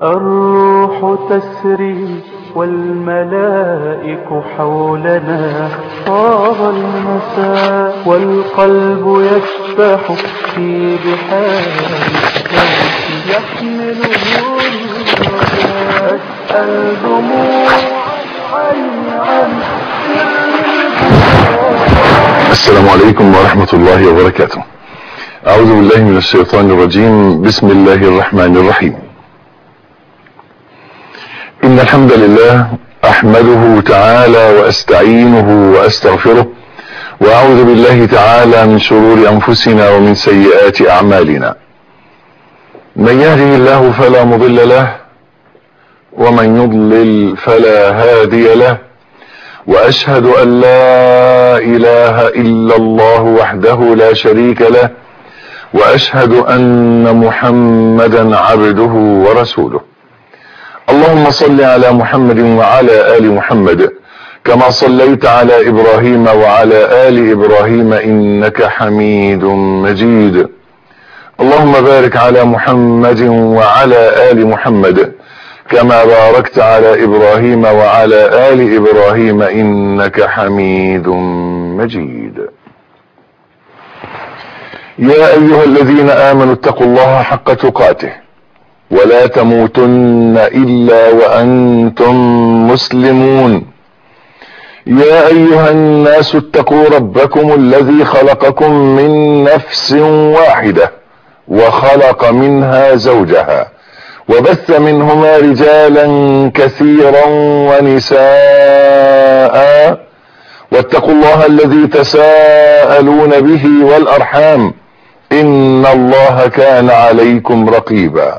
الروح تسري والملائك حولنا طاب المساء والقلب يسبح في بحار الشمس يحمله الرجاء أسأل دموع عين عن السلام عليكم ورحمة الله وبركاته أعوذ بالله من الشيطان الرجيم بسم الله الرحمن الرحيم إن الحمد لله أحمده تعالى وأستعينه وأستغفره وأعوذ بالله تعالى من شرور أنفسنا ومن سيئات أعمالنا من يهده الله فلا مضل له ومن يضلل فلا هادي له واشهد ان لا اله الا الله وحده لا شريك له واشهد ان محمدا عبده ورسوله اللهم صل على محمد وعلى ال محمد كما صليت على ابراهيم وعلى ال ابراهيم انك حميد مجيد اللهم بارك على محمد وعلى ال محمد كما باركت على ابراهيم وعلى ال ابراهيم انك حميد مجيد يا ايها الذين امنوا اتقوا الله حق تقاته ولا تموتن الا وانتم مسلمون يا ايها الناس اتقوا ربكم الذي خلقكم من نفس واحده وخلق منها زوجها وبث منهما رجالا كثيرا ونساء واتقوا الله الذي تساءلون به والارحام ان الله كان عليكم رقيبا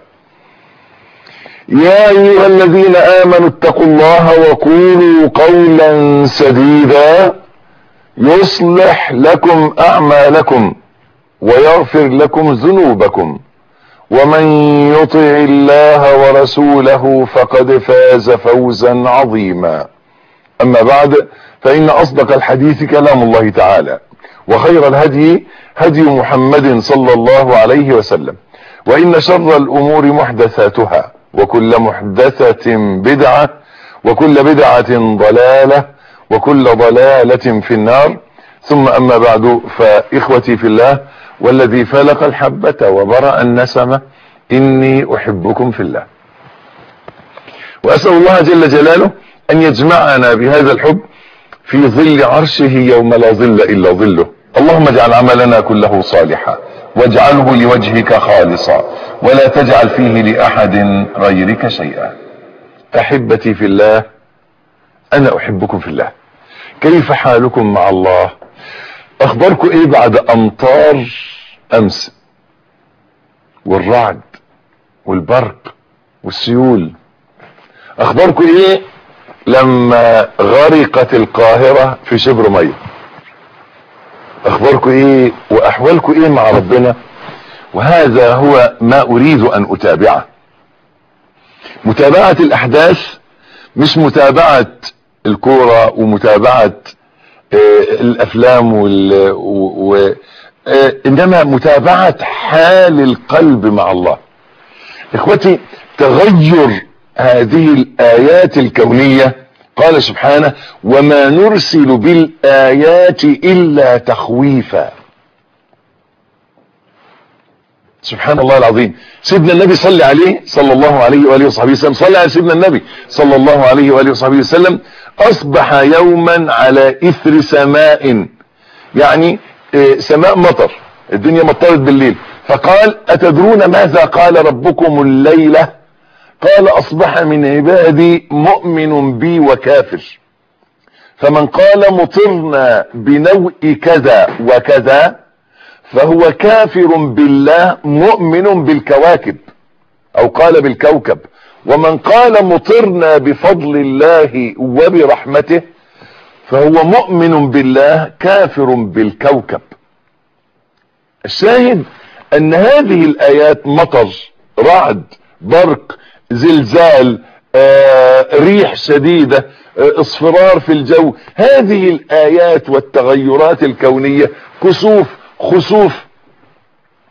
يا ايها الذين امنوا اتقوا الله وقولوا قولا سديدا يصلح لكم اعمالكم ويغفر لكم ذنوبكم ومن يطع الله ورسوله فقد فاز فوزا عظيما اما بعد فان اصدق الحديث كلام الله تعالى وخير الهدي هدي محمد صلى الله عليه وسلم وان شر الامور محدثاتها وكل محدثة بدعة وكل بدعة ضلالة وكل ضلالة في النار ثم اما بعد فاخوتي في الله والذي فلق الحبة وبرأ النسمة إني أحبكم في الله وأسأل الله جل جلاله أن يجمعنا بهذا الحب في ظل عرشه يوم لا ظل إلا ظله اللهم اجعل عملنا كله صالحا واجعله لوجهك خالصا ولا تجعل فيه لأحد غيرك شيئا أحبتي في الله أنا أحبكم في الله كيف حالكم مع الله اخباركم ايه بعد امطار امس والرعد والبرق والسيول اخباركم ايه لما غرقت القاهرة في شبر مية اخباركم ايه واحوالكم ايه مع ربنا وهذا هو ما اريد ان اتابعه متابعة الاحداث مش متابعة الكورة ومتابعة الافلام وال و... و... انما متابعة حال القلب مع الله اخوتي تغير هذه الايات الكونية قال سبحانه وما نرسل بالايات الا تخويفا سبحان الله العظيم سيدنا النبي صلى عليه صلى الله عليه وآله وصحبه وسلم صلى على سيدنا النبي صلى الله عليه وآله وصحبه وسلم أصبح يوما على إثر سماء يعني سماء مطر الدنيا مطرت بالليل فقال أتدرون ماذا قال ربكم الليلة قال أصبح من عبادي مؤمن بي وكافر فمن قال مطرنا بنوء كذا وكذا فهو كافر بالله مؤمن بالكواكب او قال بالكوكب ومن قال مطرنا بفضل الله وبرحمته فهو مؤمن بالله كافر بالكوكب الشاهد ان هذه الايات مطر رعد برق زلزال آه، ريح شديدة آه، اصفرار في الجو هذه الايات والتغيرات الكونية كسوف خسوف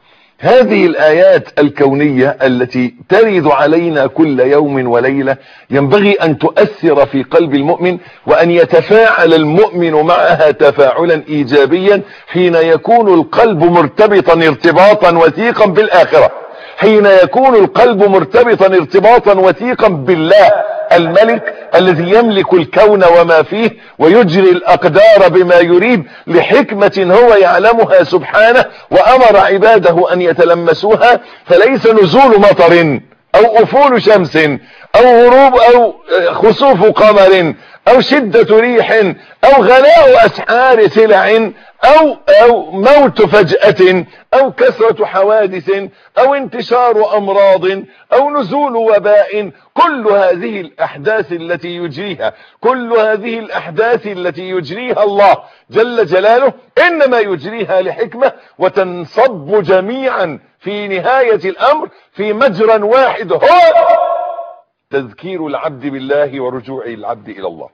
هذه الآيات الكونية التي ترد علينا كل يوم وليلة ينبغي أن تؤثر في قلب المؤمن وأن يتفاعل المؤمن معها تفاعلا إيجابيا حين يكون القلب مرتبطا ارتباطا وثيقا بالآخرة حين يكون القلب مرتبطا ارتباطا وثيقا بالله الملك الذي يملك الكون وما فيه ويجري الأقدار بما يريد لحكمة هو يعلمها سبحانه وأمر عباده أن يتلمسوها فليس نزول مطر أو أفول شمس أو غروب أو خسوف قمر أو شدة ريح أو غلاء أسعار سلع أو, أو موت فجأة أو كثرة حوادث أو انتشار أمراض أو نزول وباء كل هذه الأحداث التي يجريها كل هذه الأحداث التي يجريها الله جل جلاله إنما يجريها لحكمة وتنصب جميعا في نهاية الأمر في مجرى واحد هو تذكير العبد بالله ورجوع العبد إلى الله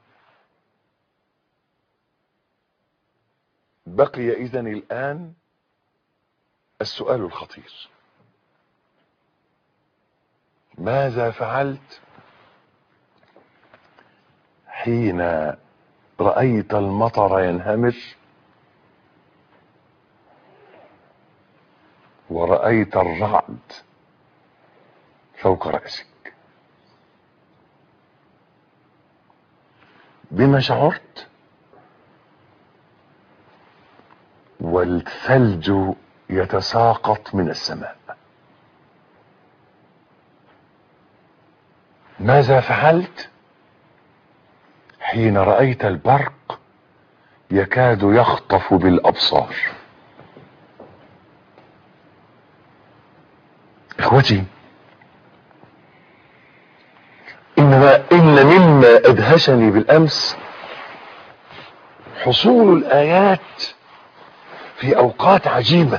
بقي إذن الآن السؤال الخطير ماذا فعلت حين رأيت المطر ينهمر ورأيت الرعد فوق رأسك بما شعرت والثلج يتساقط من السماء ماذا فعلت حين رأيت البرق يكاد يخطف بالأبصار اخوتي انما ان مما ادهشني بالامس حصول الايات في اوقات عجيبة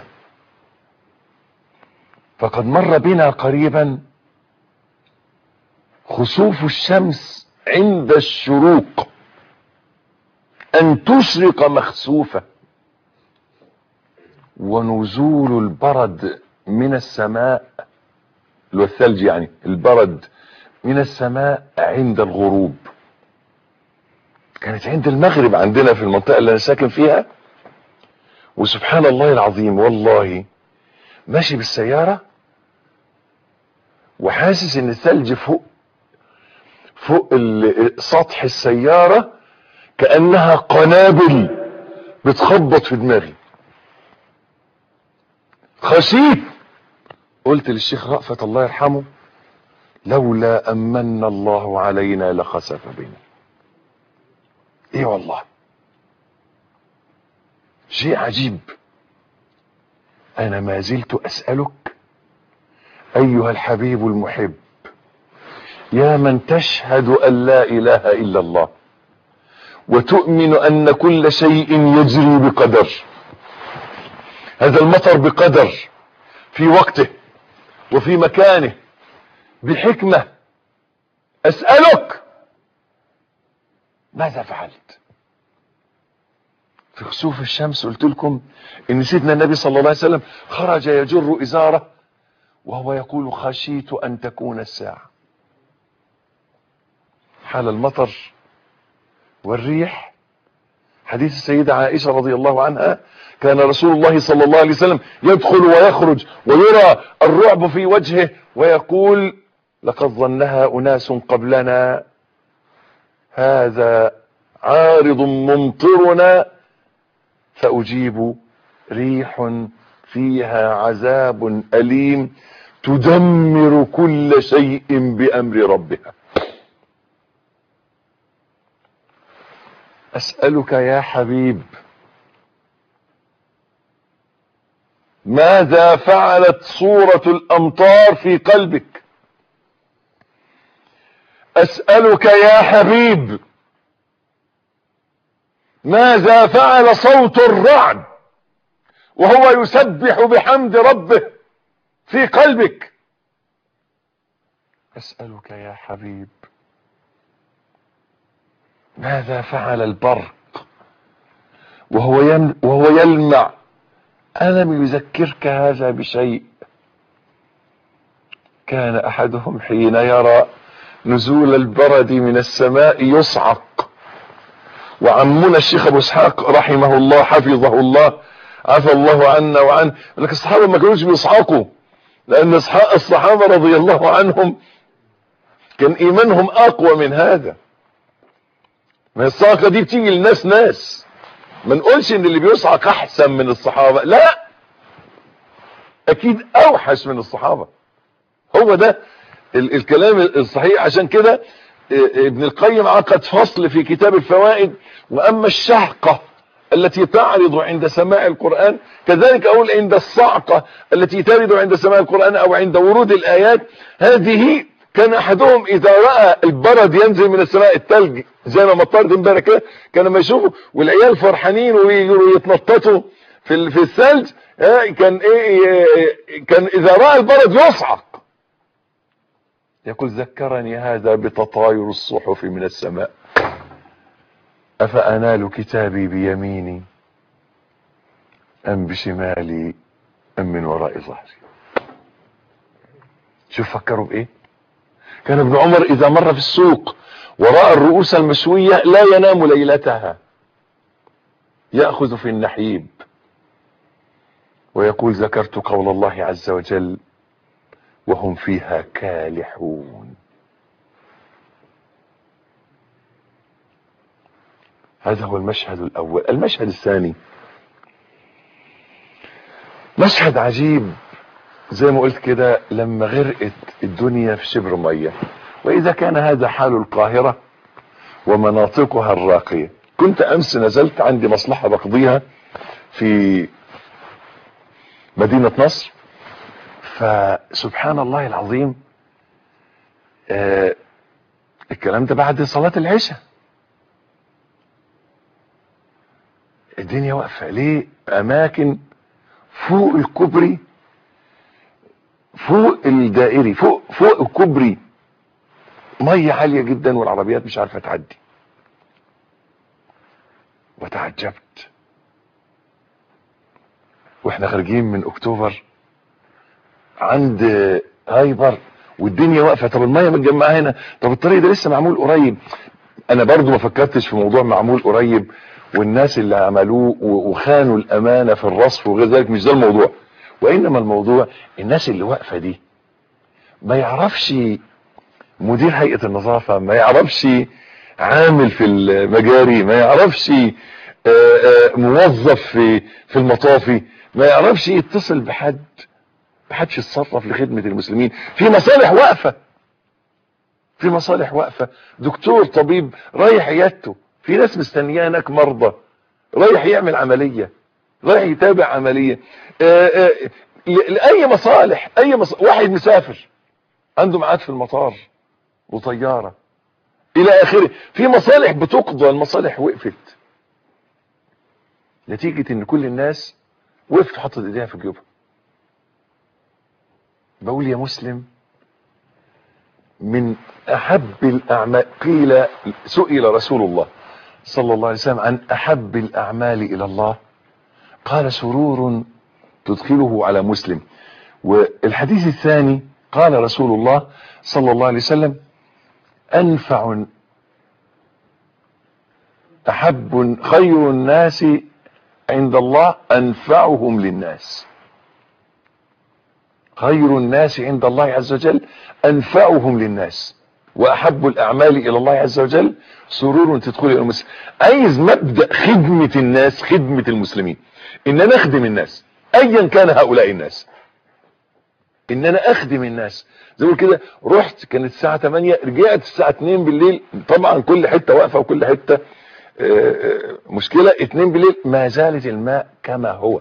فقد مر بنا قريبا خسوف الشمس عند الشروق ان تشرق مخسوفة ونزول البرد من السماء اللي هو الثلج يعني البرد من السماء عند الغروب كانت عند المغرب عندنا في المنطقة اللي انا ساكن فيها وسبحان الله العظيم والله ماشي بالسيارة وحاسس ان الثلج فوق فوق سطح السيارة كأنها قنابل بتخبط في دماغي خشيت قلت للشيخ رأفت الله يرحمه لولا أمن الله علينا لخسف بنا ايه والله شيء عجيب انا ما زلت اسألك ايها الحبيب المحب يا من تشهد ان لا اله الا الله وتؤمن ان كل شيء يجري بقدر هذا المطر بقدر في وقته وفي مكانه بحكمة اسألك ماذا فعلت في خسوف الشمس قلت لكم ان سيدنا النبي صلى الله عليه وسلم خرج يجر ازاره وهو يقول خشيت ان تكون الساعة حال المطر والريح حديث السيدة عائشة رضي الله عنها كان رسول الله صلى الله عليه وسلم يدخل ويخرج ويرى الرعب في وجهه ويقول لقد ظنها أناس قبلنا هذا عارض ممطرنا فأجيب ريح فيها عذاب أليم تدمر كل شيء بأمر ربها أسألك يا حبيب ماذا فعلت صورة الأمطار في قلبك أسألك يا حبيب ماذا فعل صوت الرعد وهو يسبح بحمد ربه في قلبك أسألك يا حبيب ماذا فعل البرق وهو, وهو يلمع ألم يذكرك هذا بشيء كان أحدهم حين يرى نزول البرد من السماء يصعق وعمنا الشيخ أبو إسحاق رحمه الله حفظه الله عفى الله عنا وعن لك الصحابة ما كانوش بيصعقوا لأن الصحابة رضي الله عنهم كان إيمانهم أقوى من هذا ما الصعقة دي بتيجي للناس ناس ما نقولش ان اللي بيصعق احسن من الصحابة لا اكيد اوحش من الصحابة هو ده ال الكلام الصحيح عشان كده ابن القيم عقد فصل في كتاب الفوائد واما الشحقة التي تعرض عند سماع القرآن كذلك اقول عند الصعقة التي ترد عند سماع القرآن او عند ورود الايات هذه كان احدهم اذا رأى البرد ينزل من السماء التلج زي ما مطرت امبارح كده كان لما يشوفوا والعيال فرحانين ويتنططوا في في الثلج كان ايه كان اذا راى البرد يصعق يقول ذكرني هذا بتطاير الصحف من السماء افانال كتابي بيميني ام بشمالي ام من وراء ظهري شوف فكروا بايه كان ابن عمر اذا مر في السوق وراء الرؤوس المشوية لا ينام ليلتها يأخذ في النحيب ويقول ذكرت قول الله عز وجل وهم فيها كالحون هذا هو المشهد الأول المشهد الثاني مشهد عجيب زي ما قلت كده لما غرقت الدنيا في شبر ميه واذا كان هذا حال القاهرة ومناطقها الراقية كنت امس نزلت عندي مصلحة بقضيها في مدينة نصر فسبحان الله العظيم آه الكلام ده بعد صلاة العشاء الدنيا واقفة ليه اماكن فوق الكوبري فوق الدائري فوق فوق الكوبري ميه عاليه جدا والعربيات مش عارفه تعدي وتعجبت واحنا خارجين من اكتوبر عند هايبر والدنيا واقفه طب الميه متجمعه هنا طب الطريق ده لسه معمول قريب انا برضو ما فكرتش في موضوع معمول قريب والناس اللي عملوه وخانوا الامانه في الرصف وغير ذلك مش ده الموضوع وانما الموضوع الناس اللي واقفه دي ما يعرفش مدير هيئة النظافة ما يعرفش عامل في المجاري ما يعرفش موظف في في المطافي ما يعرفش يتصل بحد محدش يتصرف لخدمة المسلمين في مصالح واقفة في مصالح واقفة دكتور طبيب رايح عيادته في ناس مستنياه هناك مرضى رايح يعمل عملية رايح يتابع عملية لأي مصالح أي مصالح واحد مسافر عنده ميعاد في المطار وطيارة الى اخره في مصالح بتقضى المصالح وقفت نتيجة ان كل الناس وقفت حطت ايديها في جيوبها بقول يا مسلم من احب الاعمال قيل سئل رسول الله صلى الله عليه وسلم عن احب الاعمال الى الله قال سرور تدخله على مسلم والحديث الثاني قال رسول الله صلى الله عليه وسلم انفع احب خير الناس عند الله انفعهم للناس خير الناس عند الله عز وجل انفعهم للناس واحب الاعمال الى الله عز وجل سرور تدخل الى المسلم عايز مبدا خدمه الناس خدمه المسلمين ان انا اخدم الناس ايا كان هؤلاء الناس ان انا اخدم الناس زي ما كده رحت كانت الساعه 8 رجعت الساعه 2 بالليل طبعا كل حته واقفه وكل حته مشكله 2 بالليل ما زالت الماء كما هو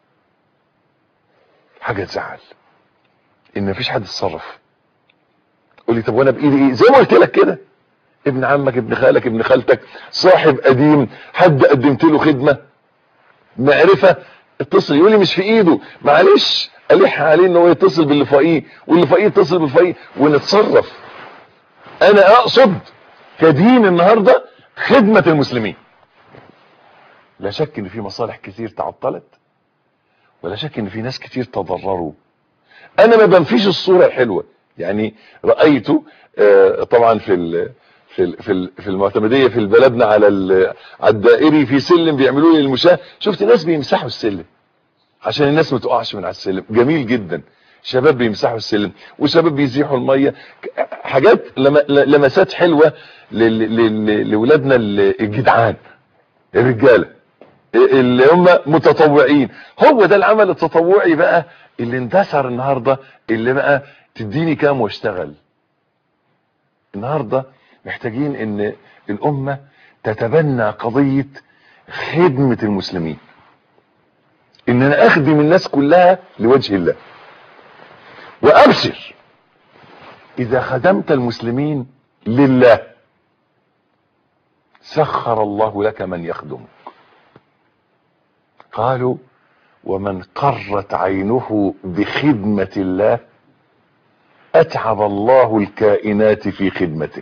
حاجه تزعل ان مفيش حد اتصرف قول لي طب وانا بايدي ايه زي ما قلت لك كده ابن عمك ابن خالك ابن خالتك صاحب قديم حد قدمت له خدمه معرفه اتصل يقول لي مش في ايده معلش الح عليه ان هو يتصل باللي فوقيه واللي فوقيه يتصل باللي فوقيه ونتصرف انا اقصد كدين النهارده خدمه المسلمين لا شك ان في مصالح كتير تعطلت ولا شك ان في ناس كتير تضرروا انا ما بنفيش الصورة الحلوة يعني رأيت آه، طبعا في ال في ال في ال في المعتمدية في بلدنا على ال- على الدائري في سلم بيعملوا لي المشاة شفت ناس بيمسحوا السلم عشان الناس ما تقعش من على السلم جميل جدا شباب بيمسحوا السلم وشباب بيزيحوا الميه ك- حاجات لم- ل- لمسات حلوه لل- لل- لولادنا ال- الجدعان الرجاله اللي هم متطوعين هو ده العمل التطوعي بقى اللي اندثر النهارده اللي بقى تديني كام واشتغل النهارده محتاجين ان الامه تتبنى قضيه خدمه المسلمين ان انا اخدم الناس كلها لوجه الله وابشر اذا خدمت المسلمين لله سخر الله لك من يخدمك قالوا ومن قرت عينه بخدمة الله اتعب الله الكائنات في خدمته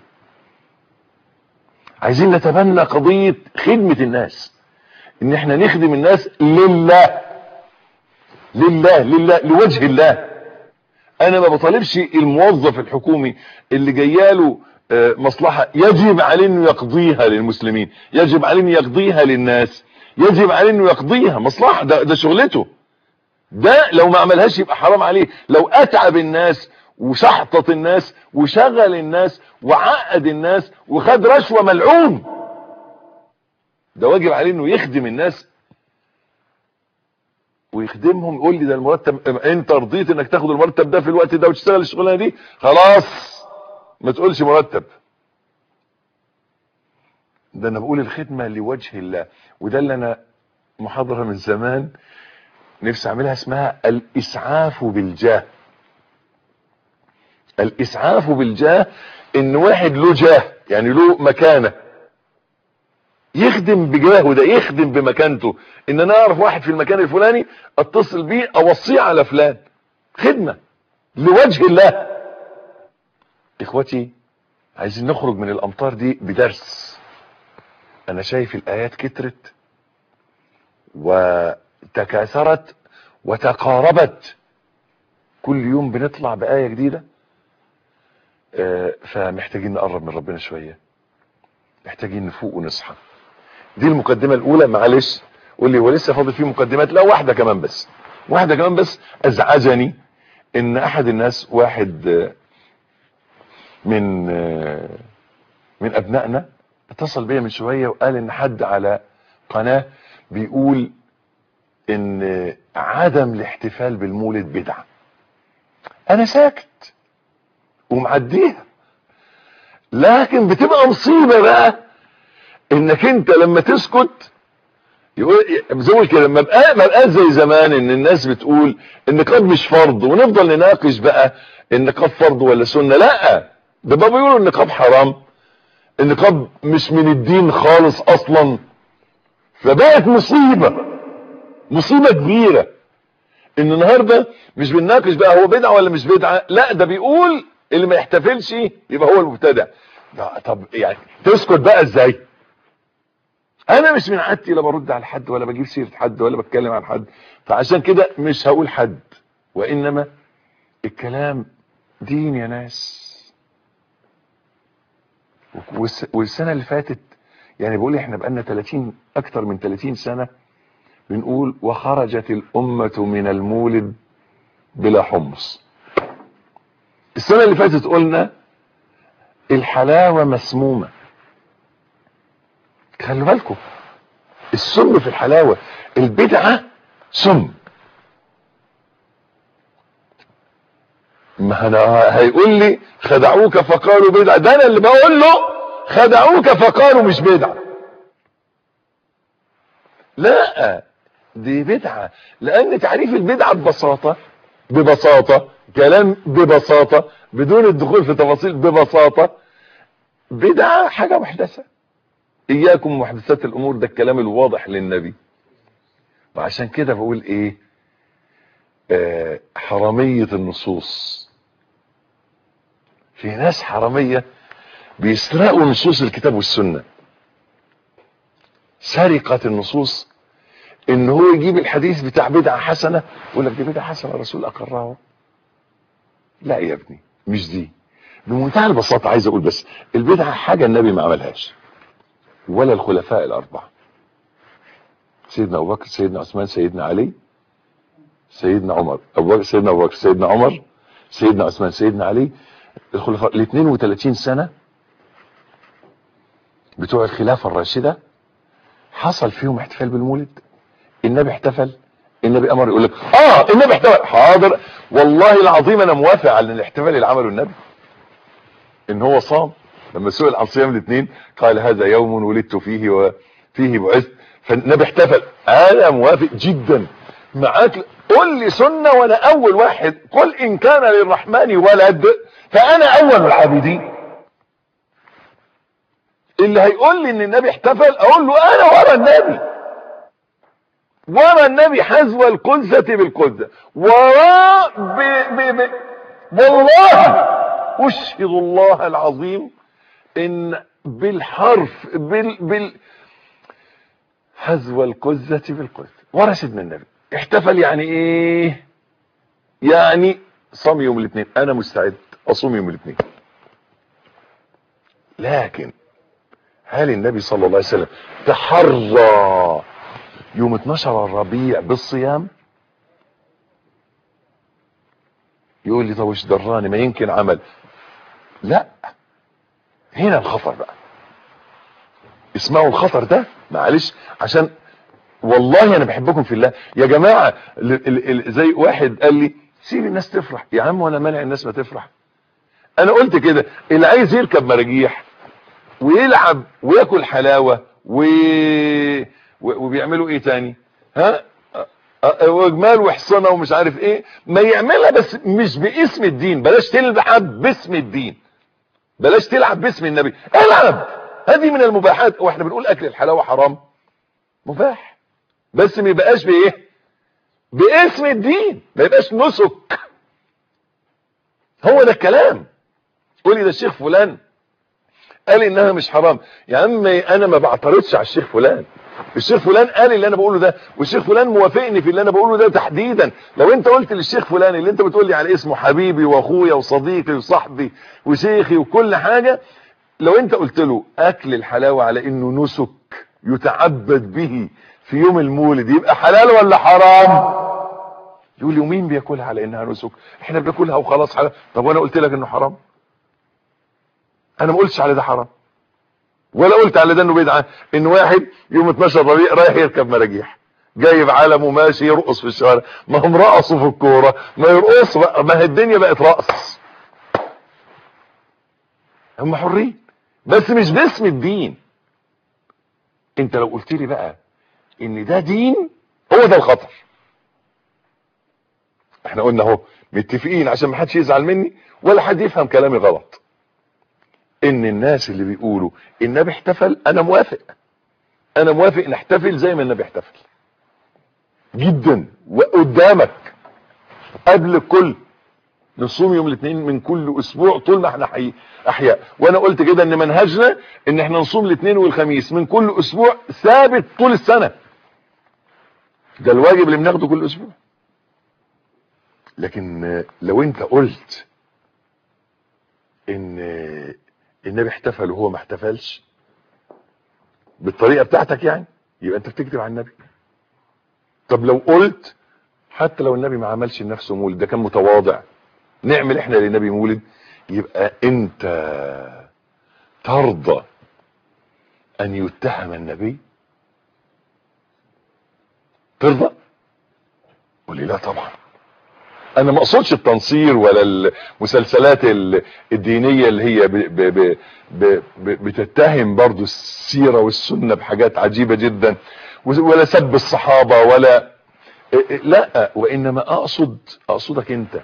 عايزين نتبنى قضية خدمة الناس ان احنا نخدم الناس لله لله لله لوجه الله انا ما بطالبش الموظف الحكومي اللي جاياله آه، مصلحة يجب عليه انه يقضيها للمسلمين يجب عليه انه يقضيها للناس يجب عليه انه يقضيها مصلحة ده, ده شغلته ده لو ما عملهاش يبقى حرام عليه لو اتعب الناس وشحطط الناس وشغل الناس وعقد الناس وخد رشوة ملعون ده واجب عليه انه يخدم الناس ويخدمهم يقول لي ده المرتب انت رضيت انك تاخد المرتب ده في الوقت ده وتشتغل الشغلانه دي خلاص ما تقولش مرتب ده انا بقول الخدمه لوجه الله وده اللي انا محاضره من زمان نفسي اعملها اسمها الاسعاف بالجاه الاسعاف بالجاه ان واحد له جاه يعني له مكانه يخدم بجاهه ده يخدم بمكانته ان انا اعرف واحد في المكان الفلاني اتصل بيه اوصيه على فلان خدمة لوجه الله اخوتي عايزين نخرج من الامطار دي بدرس انا شايف الايات كترت وتكاثرت وتقاربت كل يوم بنطلع بآية جديدة آه، فمحتاجين نقرب من ربنا شوية محتاجين نفوق ونصحى دي المقدمة الأولى معلش قول لي ولسه فاضل فيه مقدمات لا واحدة كمان بس واحدة كمان بس أزعجني إن أحد الناس واحد آه، من آه، من أبنائنا اتصل بيا من شوية وقال إن حد على قناة بيقول إن عدم الاحتفال بالمولد بدعة أنا ساكت ومعديها لكن بتبقى مصيبة بقى انك انت لما تسكت يقول زي كده لما بقى ما بقى زي زمان ان الناس بتقول النقاب مش فرض ونفضل نناقش بقى النقاب فرض ولا سنة لا ده بقى بيقولوا النقاب حرام النقاب مش من الدين خالص اصلا فبقت مصيبة مصيبة كبيرة ان النهاردة مش بنناقش بقى هو بدعة ولا مش بدعة لا ده بيقول اللي ما يحتفلش يبقى هو المبتدع ده طب يعني تسكت بقى ازاي انا مش من عادتي لا برد على حد ولا بجيب سيره حد ولا بتكلم عن حد فعشان كده مش هقول حد وانما الكلام دين يا ناس والس- والسنه اللي فاتت يعني بقول احنا بقالنا 30 اكتر من 30 سنه بنقول وخرجت الامه من المولد بلا حمص السنه اللي فاتت قلنا الحلاوه مسمومه خلوا بالكم السم في الحلاوة البدعة سم ما انا هيقول لي خدعوك فقالوا بدعة ده انا اللي بقول له خدعوك فقالوا مش بدعة لا دي بدعة لان تعريف البدعة ببساطة ببساطة كلام ببساطة بدون الدخول في تفاصيل ببساطة بدعة حاجة محدثة اياكم محدثات الامور ده الكلام الواضح للنبي وعشان كده بقول ايه آه حرامية النصوص في ناس حرامية بيسرقوا نصوص الكتاب والسنة سرقة النصوص ان هو يجيب الحديث بتاع بدعة حسنة يقول لك دي بدعة حسنة الرسول اقرها لا يا ابني مش دي بمنتهى البساطة عايز اقول بس البدعة حاجة النبي ما عملهاش ولا الخلفاء الاربعة سيدنا ابو بكر سيدنا عثمان سيدنا علي سيدنا عمر ابو بكر سيدنا ابو بكر سيدنا عمر سيدنا عثمان سيدنا علي الخلفاء ال 32 سنة بتوع الخلافة الراشدة حصل فيهم احتفال بالمولد النبي احتفل النبي امر يقول لك اه النبي احتفل حاضر والله العظيم انا موافق على الاحتفال اللي عمله النبي ان هو صام لما سئل عن صيام الاثنين قال هذا يوم ولدت فيه وفيه بعثت فالنبي احتفل انا موافق جدا معاك قل لي سنه وانا اول واحد قل ان كان للرحمن ولد فانا اول العابدين اللي هيقول لي ان النبي احتفل اقول له انا ورا النبي ورا النبي حذو القدسة بالقدسة ورا ب... ب... ب... والله اشهد الله العظيم ان بالحرف بال بال حذو القدسة بالقدسة ورا سيدنا النبي احتفل يعني ايه يعني صام يوم الاثنين انا مستعد اصوم يوم الاثنين لكن هل النبي صلى الله عليه وسلم تحرى يوم 12 الربيع بالصيام يقول لي طب وش دراني ما يمكن عمل لا هنا الخطر بقى اسمعوا الخطر ده معلش عشان والله انا بحبكم في الله يا جماعه ال- ال- ال- زي واحد قال لي سيب الناس تفرح يا عم وانا مانع الناس ما تفرح انا قلت كده اللي عايز يركب مراجيح ويلعب وياكل حلاوه و... و... وبيعملوا ايه تاني ها أ- أ- وجمال وحصنه ومش عارف ايه ما يعملها بس مش باسم الدين بلاش تلعب باسم الدين بلاش تلعب باسم النبي العب هذه من المباحات واحنا بنقول اكل الحلاوه حرام مباح بس ما يبقاش بايه باسم الدين ما يبقاش نسك هو ده الكلام قولي ده الشيخ فلان قال انها مش حرام يا عم انا ما بعترضش على الشيخ فلان الشيخ فلان قال اللي انا بقوله ده والشيخ فلان موافقني في اللي انا بقوله ده تحديدا لو انت قلت للشيخ فلان اللي انت بتقول لي على اسمه حبيبي واخويا وصديقي وصاحبي وشيخي وكل حاجه لو انت قلت له اكل الحلاوه على انه نسك يتعبد به في يوم المولد يبقى حلال ولا حرام يقول لي ومين بياكلها على انها نسك احنا بناكلها وخلاص حلال طب وانا قلت لك انه حرام انا ما قلتش على ده حرام ولا قلت على ده انه بدعه ان واحد يوم 12 ربيع رايح يركب مراجيح جايب علم وماشي يرقص في الشوارع ما هم رقصوا في الكوره ما يرقص بقى ما هي الدنيا بقت رقص هم حرين بس مش باسم الدين انت لو قلت لي بقى ان ده دين هو ده الخطر احنا قلنا اهو متفقين عشان ما حدش يزعل مني ولا حد يفهم كلامي غلط ان الناس اللي بيقولوا النبي احتفل انا موافق انا موافق نحتفل زي ما النبي احتفل جدا وقدامك قبل الكل نصوم يوم الاثنين من كل اسبوع طول ما احنا حي... احياء وانا قلت كده ان منهجنا ان احنا نصوم الاثنين والخميس من كل اسبوع ثابت طول السنه ده الواجب اللي بناخده كل اسبوع لكن لو انت قلت ان النبي احتفل وهو ما احتفلش بالطريقه بتاعتك يعني يبقى انت بتكذب على النبي طب لو قلت حتى لو النبي ما عملش لنفسه مولد ده كان متواضع نعمل احنا للنبي مولد يبقى انت ترضى ان يتهم النبي ترضى قول لي لا طبعا انا ما اقصدش التنصير ولا المسلسلات الدينيه اللي هي ب ب ب ب ب بتتهم برضو السيره والسنه بحاجات عجيبه جدا ولا سب الصحابه ولا لا وانما اقصد اقصدك انت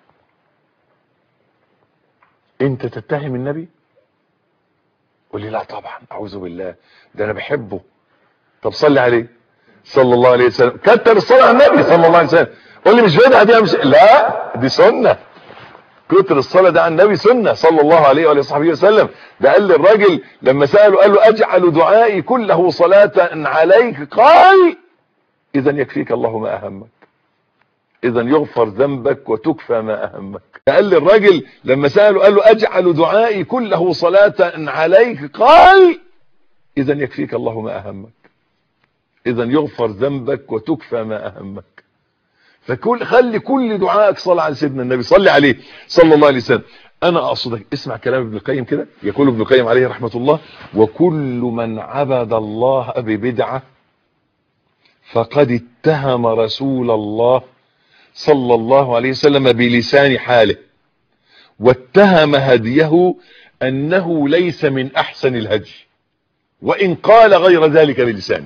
انت تتهم النبي قول لي لا طبعا اعوذ بالله ده انا بحبه طب صلي عليه صلى الله عليه وسلم كتر الصلاه على النبي صلى الله عليه وسلم قول لي مش بدعه دي مش لا دي سنه كتر الصلاه ده على النبي سنه صلى الله عليه وعلى صحبه وسلم ده قال للراجل لما ساله قال له اجعل دعائي كله صلاه عليك قال اذا يكفيك الله ما اهمك اذا يغفر ذنبك وتكفى ما اهمك قال للراجل لما سأله قال له اجعل دعائي كله صلاة عليك قال اذا يكفيك الله ما اهمك اذا يغفر ذنبك وتكفى ما اهمك فكل خلي كل دعائك صلاة على سيدنا النبي صلي عليه صلى الله عليه وسلم انا اقصدك اسمع كلام ابن القيم كده يقول ابن القيم عليه رحمة الله وكل من عبد الله ببدعة فقد اتهم رسول الله صلى الله عليه وسلم بلسان حاله واتهم هديه انه ليس من احسن الهدي وان قال غير ذلك بلسانه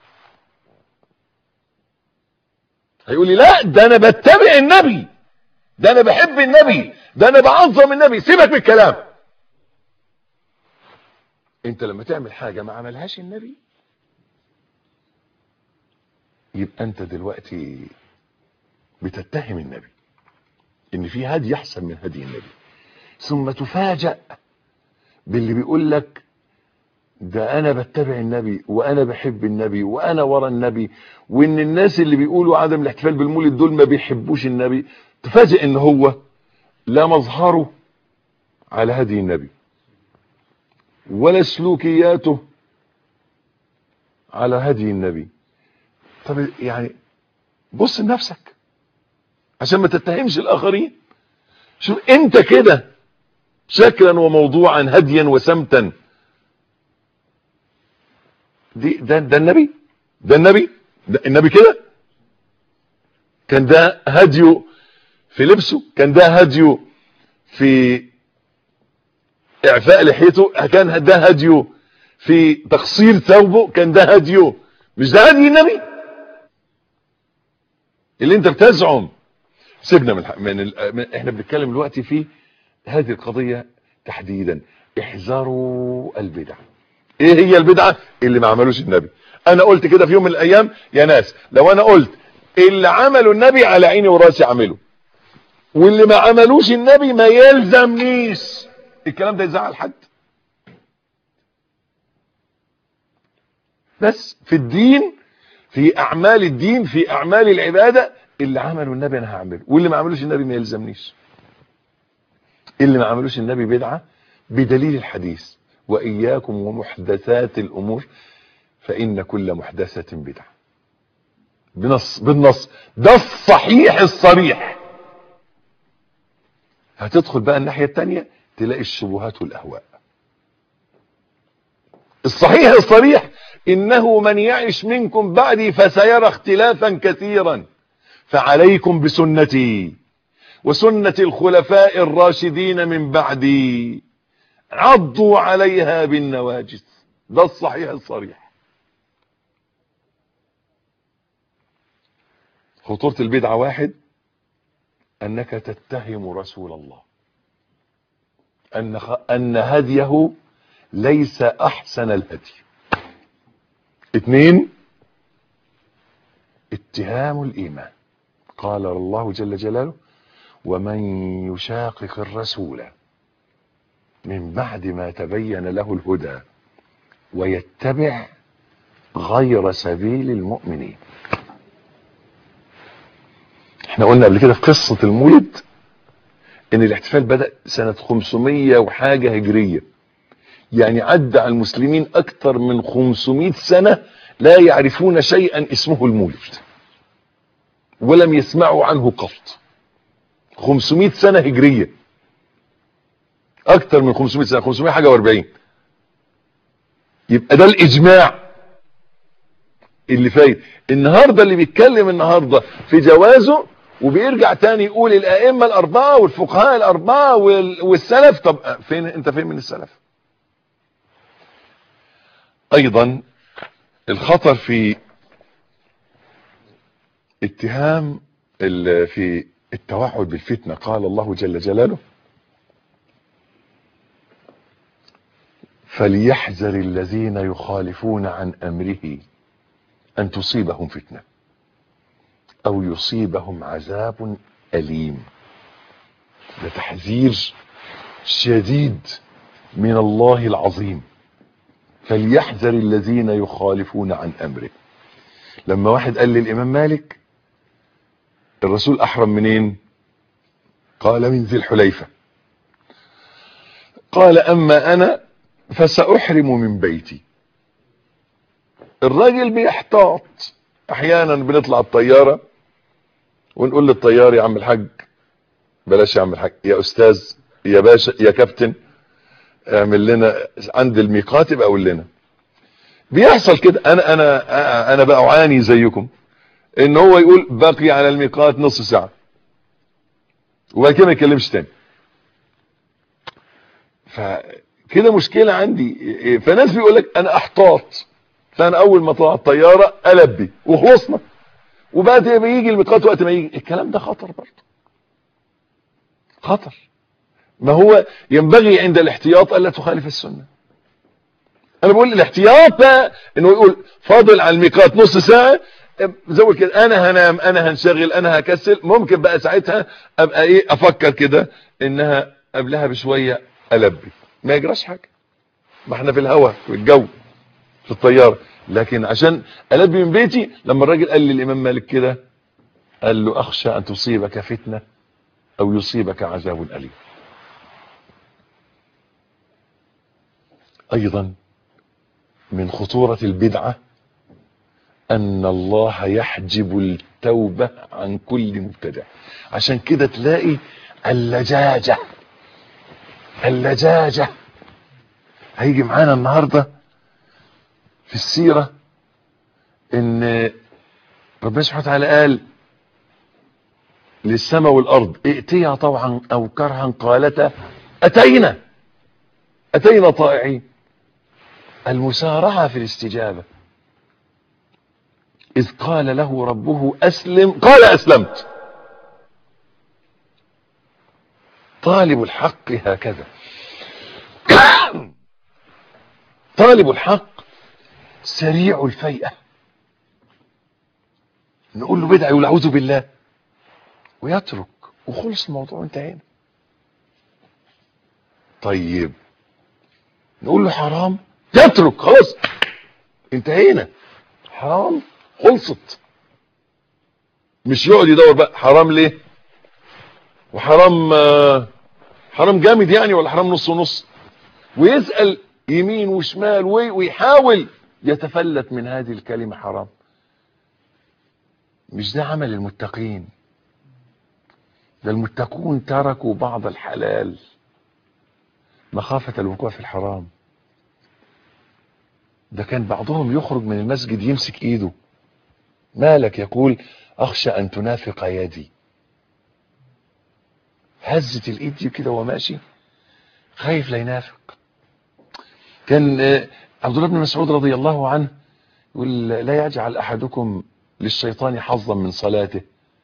هيقول لي لا ده انا بتبع النبي ده انا بحب النبي ده انا بعظم النبي سيبك من الكلام انت لما تعمل حاجة ما عملهاش النبي يبقى انت دلوقتي بتتهم النبي ان في هدي احسن من هدي النبي ثم تفاجأ باللي بيقول لك ده انا بتبع النبي وانا بحب النبي وانا ورا النبي وان الناس اللي بيقولوا عدم الاحتفال بالمولد دول ما بيحبوش النبي تفاجئ ان هو لا مظهره على هدي النبي ولا سلوكياته على هدي النبي طب يعني بص لنفسك عشان ما تتهمش الاخرين شوف انت كده شكلا وموضوعا هديا وسمتا دي ده ده النبي ده النبي ده النبي كده كان ده هديه في لبسه كان ده هديه في اعفاء لحيته كان ده هديه في تقصير ثوبه كان ده هديه مش ده هدي النبي اللي انت بتزعم سيبنا من, من, ال... من احنا بنتكلم دلوقتي في هذه القضية تحديدا احذروا البدع ايه هي البدعة اللي ما عملوش النبي انا قلت كده في يوم من الايام يا ناس لو انا قلت اللي عمله النبي على عيني وراسي اعمله واللي ما عملوش النبي ما يلزمنيش الكلام ده يزعل حد بس في الدين في اعمال الدين في اعمال العبادة اللي عمله النبي انا هعمله واللي ما عملوش النبي ما يلزمنيش اللي ما عملوش النبي بدعة بدليل الحديث وإياكم ومحدثات الأمور فإن كل محدثة بدعة بنص بالنص ده الصحيح الصريح هتدخل بقى الناحية التانية تلاقي الشبهات والأهواء الصحيح الصريح إنه من يعش منكم بعدي فسيرى اختلافا كثيرا فعليكم بسنتي وسنة الخلفاء الراشدين من بعدي عضوا عليها بالنواجذ ده الصحيح الصريح خطورة البدعة واحد أنك تتهم رسول الله أن, أن هديه ليس أحسن الهدي اثنين اتهام الإيمان قال الله جل جلاله ومن يشاقق الرسول من بعد ما تبين له الهدى ويتبع غير سبيل المؤمنين احنا قلنا قبل كده في قصة المولد ان الاحتفال بدأ سنة 500 وحاجة هجرية يعني عدى على المسلمين اكتر من 500 سنة لا يعرفون شيئا اسمه المولد ولم يسمعوا عنه قط 500 سنة هجرية اكتر من 500 سنة 500 حاجة و40 يبقى ده الاجماع اللي فايت النهاردة اللي بيتكلم النهاردة في جوازه وبيرجع تاني يقول الائمة الاربعة والفقهاء الاربعة والسلف طب فين انت فين من السلف ايضا الخطر في اتهام في التوعد بالفتنة قال الله جل جلاله فليحذر الذين يخالفون عن امره ان تصيبهم فتنة او يصيبهم عذاب اليم ده تحذير شديد من الله العظيم فليحذر الذين يخالفون عن امره لما واحد قال للامام مالك الرسول احرم منين قال من ذي الحليفه قال اما انا فساحرم من بيتي الراجل بيحتاط احيانا بنطلع الطياره ونقول للطيار يا عم الحاج بلاش يا عم الحاج يا استاذ يا باشا يا كابتن اعمل لنا عند الميقات يبقى قول لنا بيحصل كده انا انا انا بقى اعاني زيكم ان هو يقول باقي على الميقات نص ساعه وبعد كده ما يتكلمش تاني فكده مشكله عندي فناس بيقول لك انا احتاط فانا اول ما طلع الطياره البي وخلصنا وبعد ما يجي الميقات وقت ما يجي الكلام ده خطر برضه خطر ما هو ينبغي عند الاحتياط الا تخالف السنه انا بقول الاحتياط ده انه يقول فاضل على الميقات نص ساعه زود كده انا هنام انا هنشغل انا هكسل ممكن بقى ساعتها ابقى ايه افكر كده انها قبلها بشويه البي ما يجراش حاجه ما احنا في الهواء في الجو في الطياره لكن عشان البي من بيتي لما الراجل قال للامام مالك كده قال له اخشى ان تصيبك فتنه او يصيبك عذاب اليم ايضا من خطورة البدعة ان الله يحجب التوبة عن كل مبتدع عشان كده تلاقي اللجاجة اللجاجة هيجي معانا النهاردة في السيرة ان ربنا سبحانه وتعالى قال للسماء والارض ائتيا طوعا او كرها قالتا اتينا اتينا طائعين المسارعة في الاستجابة إذ قال له ربه أسلم قال أسلمت طالب الحق هكذا طالب الحق سريع الفيئة نقول له بدعي يقول أعوذ بالله ويترك وخلص الموضوع انتهينا طيب نقول له حرام يترك خلاص انتهينا حرام خلصت مش يقعد يدور بقى حرام ليه وحرام آه حرام جامد يعني ولا حرام نص ونص ويسأل يمين وشمال ويحاول يتفلت من هذه الكلمة حرام مش ده عمل المتقين ده المتقون تركوا بعض الحلال مخافة الوقوع في الحرام ده كان بعضهم يخرج من المسجد يمسك ايده مالك يقول اخشى ان تنافق يدي هزت الايد دي كده وهو ماشي خايف لا ينافق كان عبد الله بن مسعود رضي الله عنه يقول لا يجعل احدكم للشيطان حظا من صلاته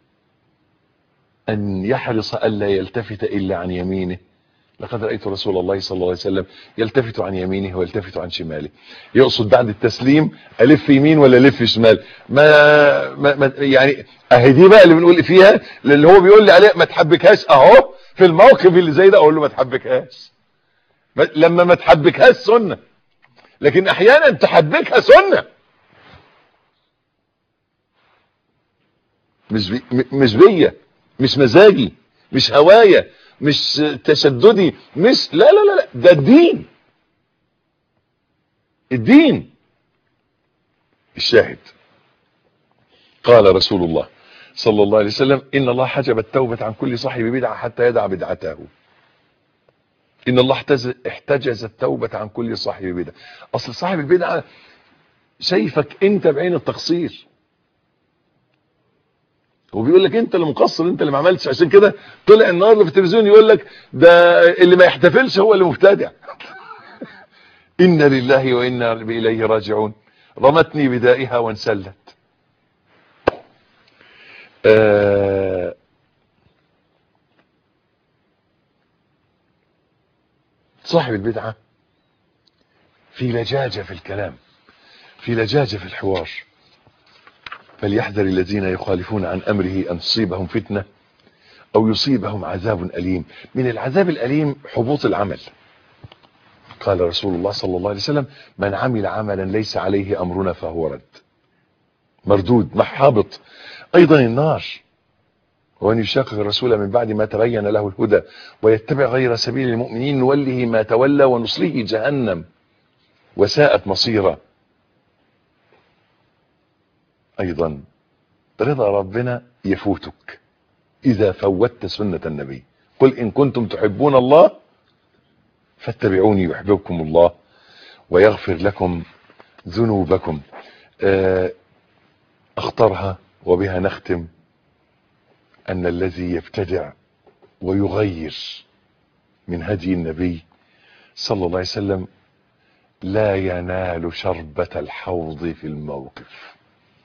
ان يحرص الا يلتفت الا عن يمينه لقد رأيت رسول الله صلى الله عليه وسلم يلتفت عن يمينه ويلتفت عن شماله يقصد بعد التسليم ألف يمين ولا ألف شمال ما, ما, ما يعني اهي دي بقى اللي بنقول فيها اللي هو بيقول لي عليه ما تحبكهاش اهو في الموقف اللي زي ده اقول له ما تحبكهاش لما ما تحبكهاش سنة لكن احيانا تحبكها سنة مش بي مش بيا مش مزاجي مش هوايا مش تشددي مش لا لا لا لا ده الدين الدين الشاهد قال رسول الله صلى الله عليه وسلم إن الله حجب التوبة عن كل صاحب بدعة حتى يدع بدعته إن الله احتجز, احتجز التوبة عن كل صاحب بدعة أصل صاحب البدعة شايفك أنت بعين التقصير وبيقول لك انت اللي مقصر انت اللي ما عملتش عشان كده طلع النهارده في التلفزيون يقول لك ده اللي ما يحتفلش هو اللي مبتدع انا لله وانا اليه راجعون رمتني بدائها وانسلت آه صاحب البدعه في لجاجه في الكلام في لجاجه في الحوار فليحذر الذين يخالفون عن امره ان تصيبهم فتنه او يصيبهم عذاب اليم من العذاب الاليم حبوط العمل قال رسول الله صلى الله عليه وسلم من عمل عملا ليس عليه امرنا فهو رد مردود محابط ايضا النار وان يشاقق الرسول من بعد ما تبين له الهدى ويتبع غير سبيل المؤمنين نوله ما تولى ونصله جهنم وساءت مصيرا ايضا رضا ربنا يفوتك اذا فوتت سنة النبي قل ان كنتم تحبون الله فاتبعوني يحببكم الله ويغفر لكم ذنوبكم اخترها وبها نختم ان الذي يبتدع ويغير من هدي النبي صلى الله عليه وسلم لا ينال شربة الحوض في الموقف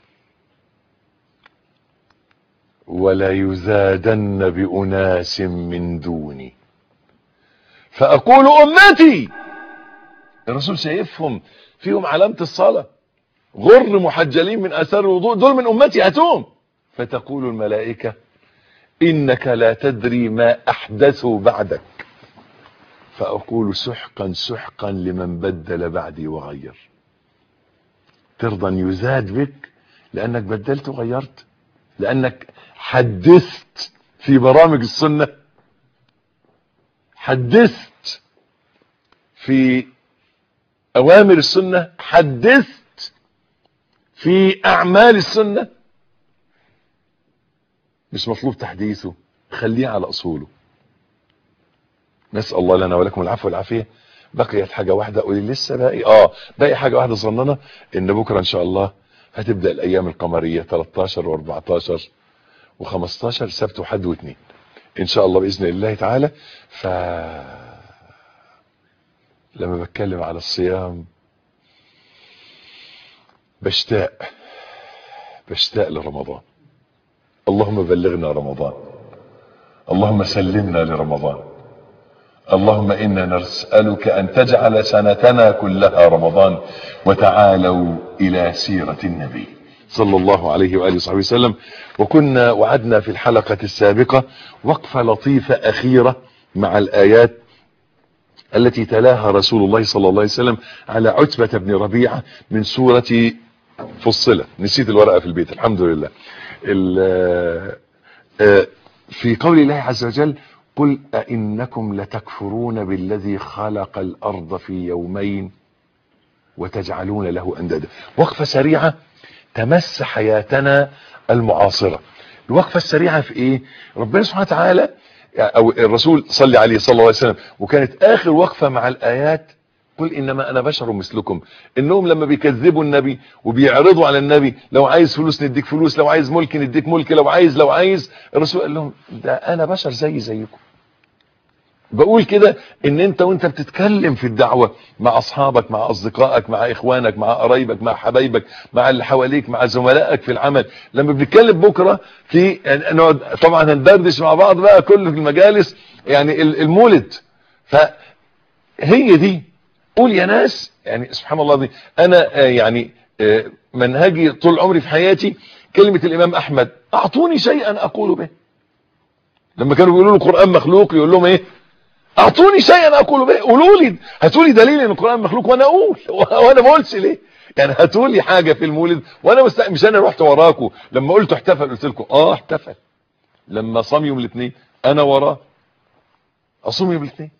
ولا يزادن بأناس من دوني فأقول أمتي الرسول شايفهم فيهم علامة الصلاة غر محجلين من أثار الوضوء دول من أمتي هاتوهم فتقول الملائكة إنك لا تدري ما أحدثوا بعدك فأقول سحقا سحقا لمن بدل بعدي وغير ترضى أن يزاد بك لأنك بدلت وغيرت لأنك حدثت في برامج السنة حدثت في أوامر السنة حدثت في أعمال السنة مش مطلوب تحديثه خليه على أصوله نسأل الله لنا ولكم العفو والعافية بقيت حاجة واحدة قولي لسه باقي اه باقي حاجة واحدة صننا ان بكرة ان شاء الله هتبدأ الايام القمرية 13 و14 و15 سبت وحد واثنين ان شاء الله باذن الله تعالى ف لما بتكلم على الصيام بشتاق بشتاق لرمضان اللهم بلغنا رمضان اللهم سلمنا لرمضان اللهم إنا نسألك أن تجعل سنتنا كلها رمضان وتعالوا إلى سيرة النبي صلى الله عليه وآله وصحبه وسلم وكنا وعدنا في الحلقة السابقة وقفة لطيفة أخيرة مع الآيات التي تلاها رسول الله صلى الله عليه وسلم على عتبة بن ربيعة من سورة فصلة نسيت الورقة في البيت الحمد لله في قول الله عز وجل قل أئنكم لتكفرون بالذي خلق الأرض في يومين وتجعلون له أندادا وقفة سريعة تمس حياتنا المعاصرة الوقفة السريعة في ايه ربنا سبحانه وتعالى او الرسول صلى عليه صلى الله عليه وسلم وكانت اخر وقفة مع الايات قل انما انا بشر مثلكم انهم لما بيكذبوا النبي وبيعرضوا على النبي لو عايز فلوس نديك فلوس لو عايز ملك نديك ملك لو عايز لو عايز الرسول قال لهم ده انا بشر زي زيكم بقول كده ان انت وانت بتتكلم في الدعوة مع اصحابك مع اصدقائك مع اخوانك مع قرايبك مع حبايبك مع اللي حواليك مع زملائك في العمل لما بنتكلم بكرة في نقعد طبعا هندردش مع بعض بقى كل في المجالس يعني المولد فهي دي قول يا ناس يعني سبحان الله دي انا يعني منهجي طول عمري في حياتي كلمة الامام احمد اعطوني شيئا اقول به لما كانوا بيقولوا له القرآن مخلوق يقول لهم ايه اعطوني شيئا اقول به قولوا لي هاتوا لي دليل ان القران مخلوق وانا اقول وانا ما قلتش ليه يعني هاتوا لي حاجه في المولد وانا مست... مش انا رحت وراكم لما قلت احتفل قلت لكم اه احتفل لما صام يوم الاثنين انا وراه اصوم يوم الاثنين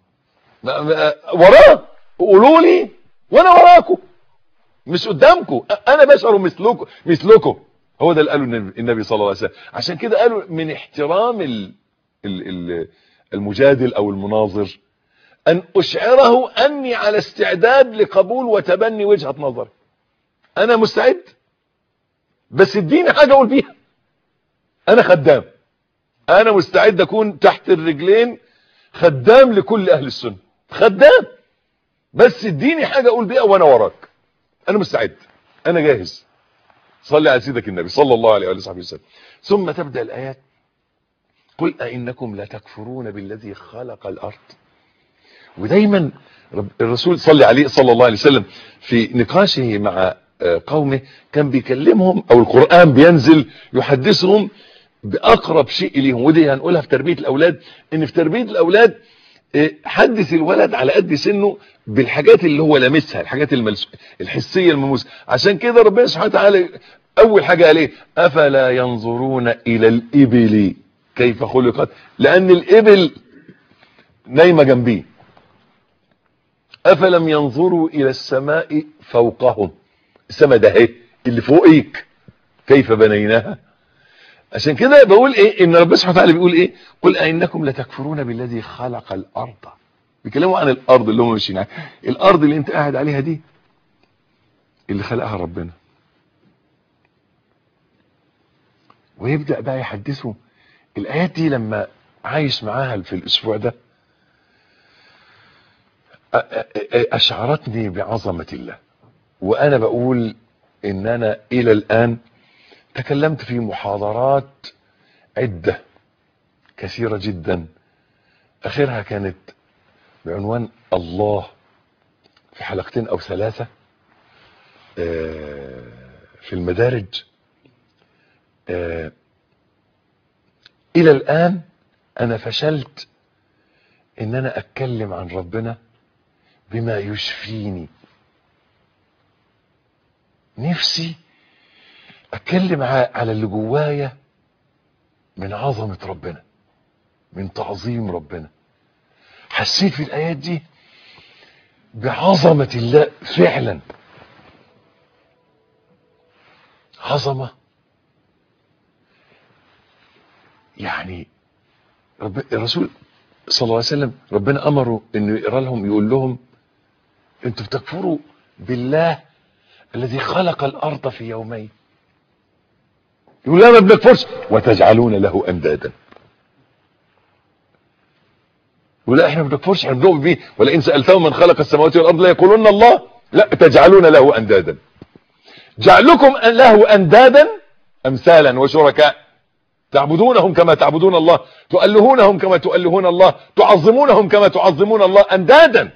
وراه قولوا لي وانا وراكم مش قدامكم انا بشر مثلكم مثلكم هو ده اللي قاله النبي صلى الله عليه وسلم عشان كده قالوا من احترام ال... ال... ال... المجادل او المناظر ان اشعره اني على استعداد لقبول وتبني وجهة نظري انا مستعد بس اديني حاجة اقول بيها انا خدام انا مستعد اكون تحت الرجلين خدام لكل اهل السنة خدام بس اديني حاجة اقول بيها وانا وراك انا مستعد انا جاهز صلي على سيدك النبي صلى الله عليه وآله وسلم ثم تبدأ الآيات قل أئنكم لتكفرون بالذي خلق الأرض ودايما الرسول صلى عليه صلى الله عليه وسلم في نقاشه مع قومه كان بيكلمهم او القرآن بينزل يحدثهم بأقرب شيء ليهم ودي هنقولها في تربية الأولاد ان في تربية الأولاد حدث الولد على قد سنه بالحاجات اللي هو لامسها الحاجات الملس... الحسية الملموسة عشان كده ربنا سبحانه وتعالى اول حاجة قال ايه افلا ينظرون الى الابل كيف خلقت لان الابل نايمة جنبيه افلم ينظروا الى السماء فوقهم السماء ده اهي اللي فوقيك كيف بنيناها عشان كده بقول ايه ان ربنا سبحانه وتعالى بيقول ايه قل ائنكم لتكفرون بالذي خلق الارض بيكلموا عن الارض اللي هم ماشيين عليها الارض اللي انت قاعد عليها دي اللي خلقها ربنا ويبدأ بقى يحدثه الآيات دي لما عايش معاها في الأسبوع ده أ- أ- أ- أشعرتني بعظمة الله وأنا بقول إن أنا إلى الآن تكلمت في محاضرات عدة كثيرة جدا آخرها كانت بعنوان الله في حلقتين أو ثلاثة آه، في المدارج آه، الى الان انا فشلت ان انا اتكلم عن ربنا بما يشفيني نفسي اتكلم ع- على اللي جوايا من عظمة ربنا من تعظيم ربنا حسيت في الايات دي بعظمة الله فعلا عظمة يعني رب الرسول صلى الله عليه وسلم ربنا امره انه يقرا لهم يقول لهم انتوا بتكفروا بالله الذي خلق الارض في يومين يقول لا ما بنكفرش وتجعلون له اندادا يقول لا احنا ما بنكفرش احنا بنؤمن به ولئن سالتهم من خلق السماوات والارض لا يقولون الله لا تجعلون له اندادا جعلكم له اندادا امثالا وشركاء تعبدونهم كما تعبدون الله تؤلهونهم كما تؤلهون الله تعظمونهم كما تعظمون الله اندادا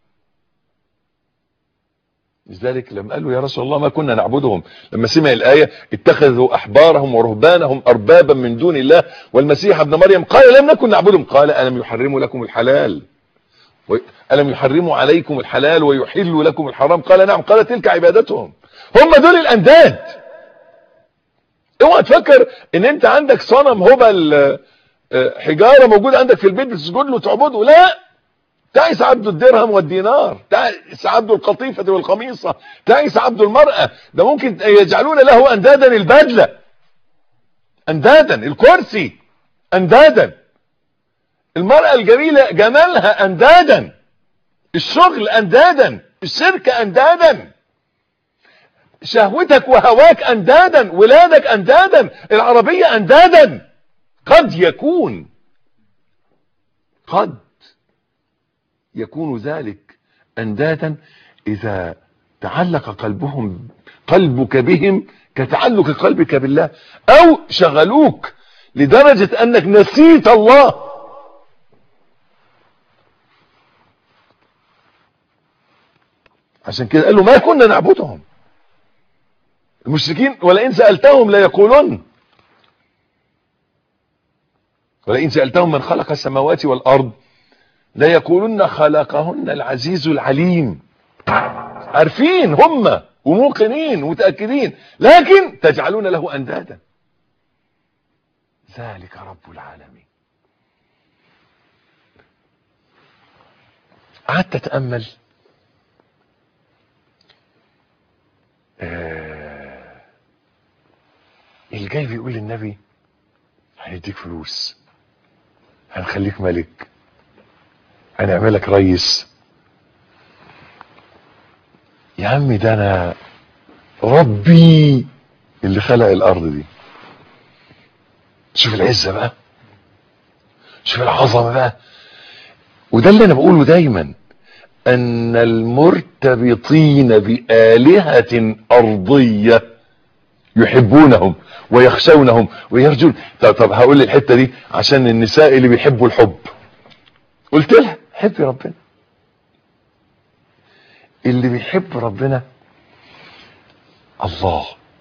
لذلك لما قالوا يا رسول الله ما كنا نعبدهم لما سمع الآية اتخذوا أحبارهم ورهبانهم أربابا من دون الله والمسيح ابن مريم قال لم نكن نعبدهم قال ألم يحرموا لكم الحلال و- ألم يحرموا عليكم الحلال ويحلوا لكم الحرام قال نعم قال تلك عبادتهم هم دول الأنداد اوعى تفكر ان انت عندك صنم هبل آه، حجاره موجود عندك في البيت بتسجد له وتعبده لا تعس عبد الدرهم والدينار تعس عبد القطيفة والقميصة تعس عبد المرأة ده ممكن يجعلون له اندادا البدلة اندادا الكرسي اندادا المرأة الجميلة جمالها اندادا الشغل اندادا الشركة اندادا شهوتك وهواك اندادا ولادك اندادا العربية اندادا قد يكون قد يكون ذلك اندادا اذا تعلق قلبهم قلبك بهم كتعلق قلبك بالله او شغلوك لدرجة انك نسيت الله عشان كده قالوا ما كنا نعبدهم المشركين ولئن سألتهم ليقولن ولئن سألتهم من خلق السماوات والأرض ليقولن خلقهن العزيز العليم عارفين هم وموقنين ومتأكدين لكن تجعلون له أندادا ذلك رب العالمين قعدت أتأمل آه الجاي بيقول للنبي هنديك فلوس هنخليك ملك هنعملك ريس يا عمي ده انا ربي اللي خلق الارض دي شوف العزة بقى شوف العظمة بقى وده اللي انا بقوله دايما ان المرتبطين بآلهة ارضية يحبونهم ويخشونهم ويرجون طب, طب هقول الحتة دي عشان النساء اللي بيحبوا الحب قلت لها حبي ربنا اللي بيحب ربنا الله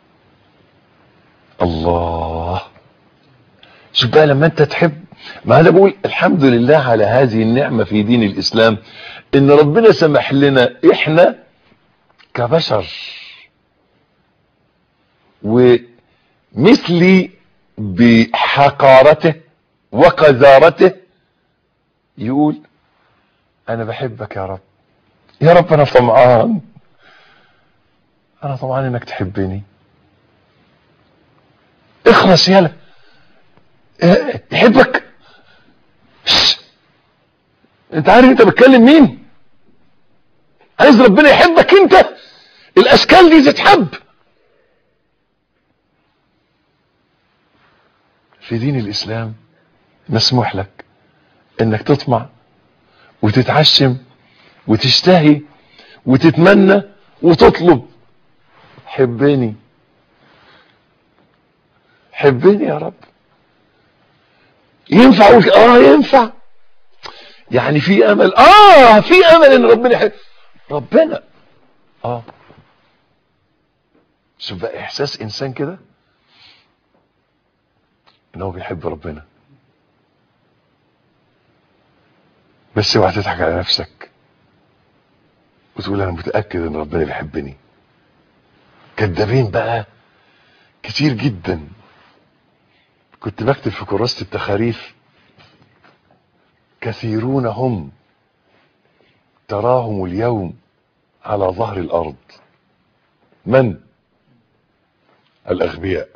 الله شوف بقى لما انت تحب ما انا بقول الحمد لله على هذه النعمة في دين الاسلام ان ربنا سمح لنا احنا كبشر ومثلي بحقارته وقذارته يقول انا بحبك يا رب يا رب انا طمعان انا طمعان انك تحبني اخلص يلا اه، يحبك شش. انت عارف انت بتكلم مين عايز ربنا يحبك انت الاشكال دي تتحب في دين الاسلام مسموح لك انك تطمع وتتعشم وتشتهي وتتمنى وتطلب حبني حبني يا رب ينفع اقول اه ينفع يعني في امل اه في امل ان ربنا يحب ربنا اه شوف بقى احساس انسان كده ان هو بيحب ربنا بس اوعى تضحك على نفسك وتقول انا متاكد ان ربنا بيحبني كدابين بقى كتير جدا كنت بكتب في كراسة التخاريف كثيرون هم تراهم اليوم على ظهر الارض من الاغبياء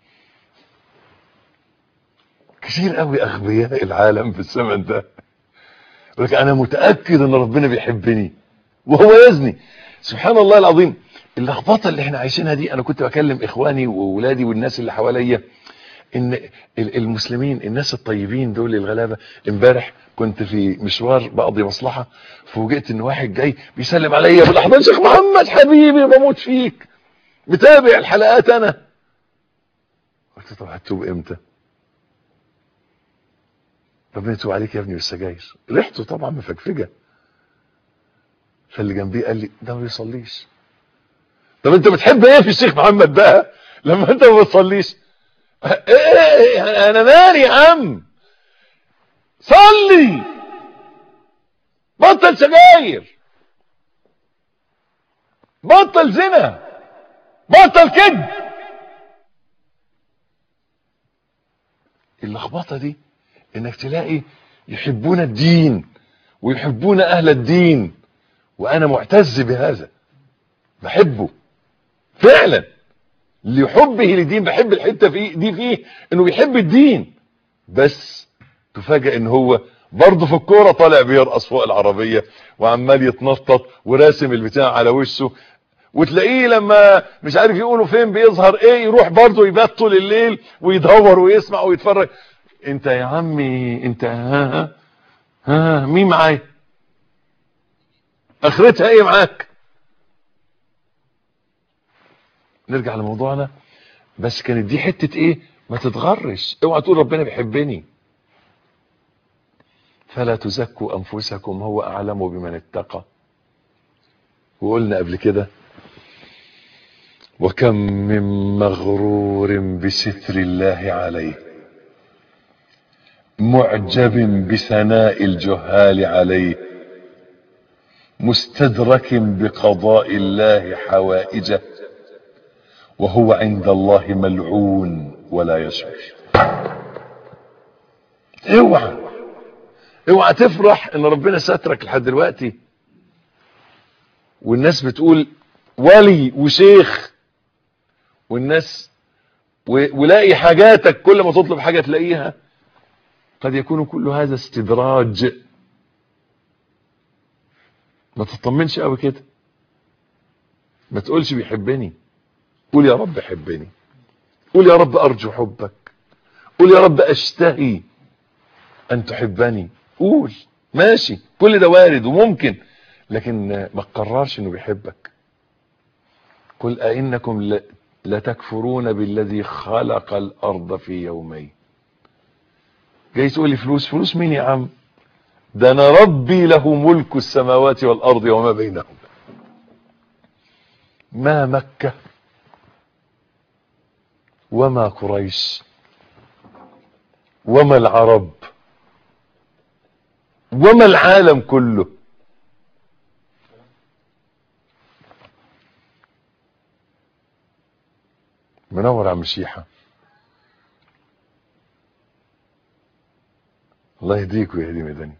كتير قوي اغبياء العالم في الزمن ده يقول لك انا متاكد ان ربنا بيحبني وهو يزني سبحان الله العظيم اللخبطه اللي احنا عايشينها دي انا كنت بكلم اخواني واولادي والناس اللي حواليا ان ال- المسلمين الناس الطيبين دول الغلابه امبارح كنت في مشوار بقضي مصلحه فوجئت ان واحد جاي بيسلم عليا بالاحضان شيخ محمد حبيبي بموت فيك متابع الحلقات انا قلت طب هتوب امتى ربنا يتوب عليك يا ابني بالسجاير ريحته طبعا مفكفجه فاللي جنبيه قال لي ده ما بيصليش طب انت بتحب ايه في الشيخ محمد بقى لما انت ما بتصليش ايه انا مالي يا عم صلي بطل سجاير بطل زنا بطل كذب اللخبطه دي انك تلاقي يحبون الدين ويحبون اهل الدين وانا معتز بهذا بحبه فعلا لحبه للدين بحب الحته في دي فيه انه بيحب الدين بس تفاجئ ان هو برضه في الكوره طالع بيرقص فوق العربيه وعمال يتنطط وراسم البتاع على وشه وتلاقيه لما مش عارف يقولوا فين بيظهر ايه يروح برضه يبات طول الليل ويدور ويسمع ويتفرج انت يا عمي انت ها ها, ها مين معايا اخرتها ايه معاك نرجع لموضوعنا بس كانت دي حتة ايه ما تتغرش اوعى تقول ربنا بيحبني فلا تزكوا انفسكم هو اعلم بمن اتقى وقلنا قبل كده وكم من مغرور بستر الله عليه معجب بثناء الجهال عليه مستدرك بقضاء الله حوائجه وهو عند الله ملعون ولا يشعر اوعى اوعى تفرح ان ربنا سترك لحد دلوقتي والناس بتقول ولي وشيخ والناس و- ولاقي حاجاتك كل ما تطلب حاجة تلاقيها قد يكون كل هذا استدراج ما تطمنش قوي كده ما تقولش بيحبني قول يا رب حبني قول يا رب ارجو حبك قول يا رب اشتهي ان تحبني قول ماشي كل ده وارد وممكن لكن ما تقررش انه بيحبك قل ائنكم ل- لتكفرون بالذي خلق الارض في يومين جاي تقول لي فلوس فلوس مين يا عم ده انا ربي له ملك السماوات والارض وما بينهما ما مكه وما قريش وما العرب وما العالم كله منور عم شيحة الله يهديك ويهدي مدني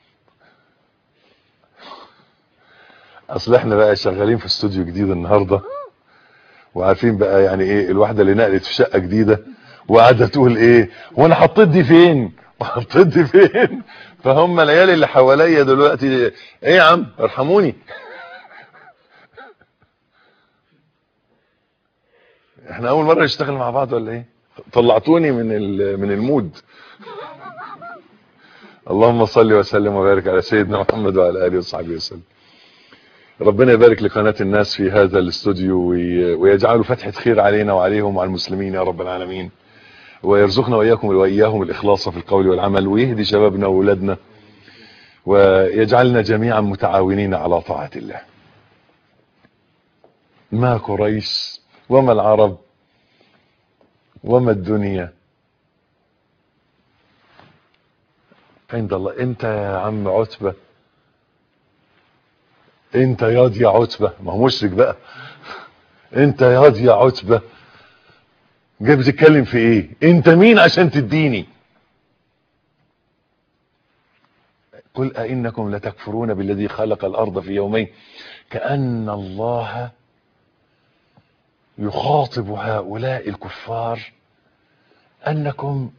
اصل احنا بقى شغالين في استوديو جديد النهارده وعارفين بقى يعني ايه الواحده اللي نقلت في شقه جديده وقاعده تقول ايه وانا حطيت دي فين وحطيت دي فين فهم العيال اللي حواليا دلوقتي ايه يا عم ارحموني احنا اول مره نشتغل مع بعض ولا ايه طلعتوني من من المود اللهم صل وسلم وبارك على سيدنا محمد وعلى اله وصحبه وسلم ربنا يبارك لقناة الناس في هذا الاستوديو ويجعله فتحة خير علينا وعليهم وعلى المسلمين يا رب العالمين ويرزقنا وإياكم وإياهم الإخلاص في القول والعمل ويهدي شبابنا وولادنا ويجعلنا جميعا متعاونين على طاعة الله ما قريش وما العرب وما الدنيا عند الله انت يا عم عتبة انت ياض يا عتبة ما هو مشرك بقى انت ياض يا عتبة جاي بتتكلم في ايه انت مين عشان تديني قل أئنكم لتكفرون بالذي خلق الأرض في يومين كأن الله يخاطب هؤلاء الكفار أنكم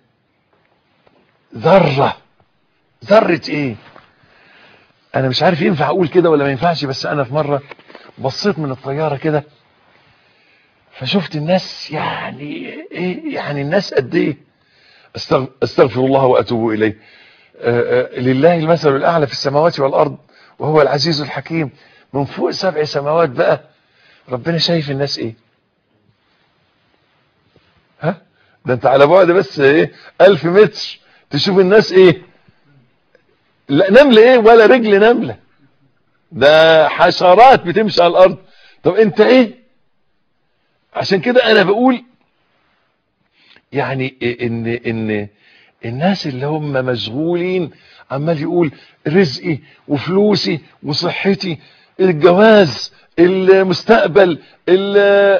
ذرة ذرة ايه انا مش عارف ينفع اقول كده ولا ما ينفعش بس انا في مرة بصيت من الطيارة كده فشفت الناس يعني ايه يعني الناس قد ايه استغفر الله واتوب اليه آآ آآ لله المثل الاعلى في السماوات والارض وهو العزيز الحكيم من فوق سبع سماوات بقى ربنا شايف الناس ايه ها ده انت على بعد بس ايه الف متر تشوف الناس ايه لا نملة ايه ولا رجل نملة ده حشرات بتمشي على الارض طب انت ايه عشان كده انا بقول يعني ان ان الناس اللي هم مشغولين عمال يقول رزقي وفلوسي وصحتي الجواز المستقبل ال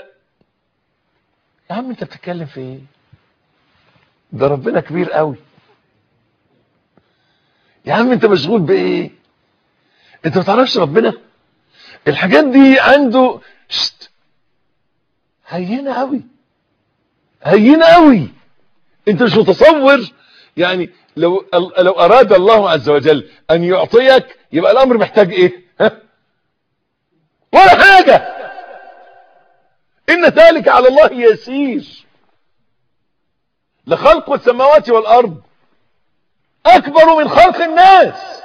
يا عم انت بتتكلم في ايه ده ربنا كبير قوي يا عم انت مشغول بايه انت ما تعرفش ربنا الحاجات دي عنده شت هينه قوي هينه قوي انت مش متصور يعني لو لو اراد الله عز وجل ان يعطيك يبقى الامر محتاج ايه ها ولا حاجه ان ذلك على الله يسير لخلق السماوات والارض اكبر من خلق الناس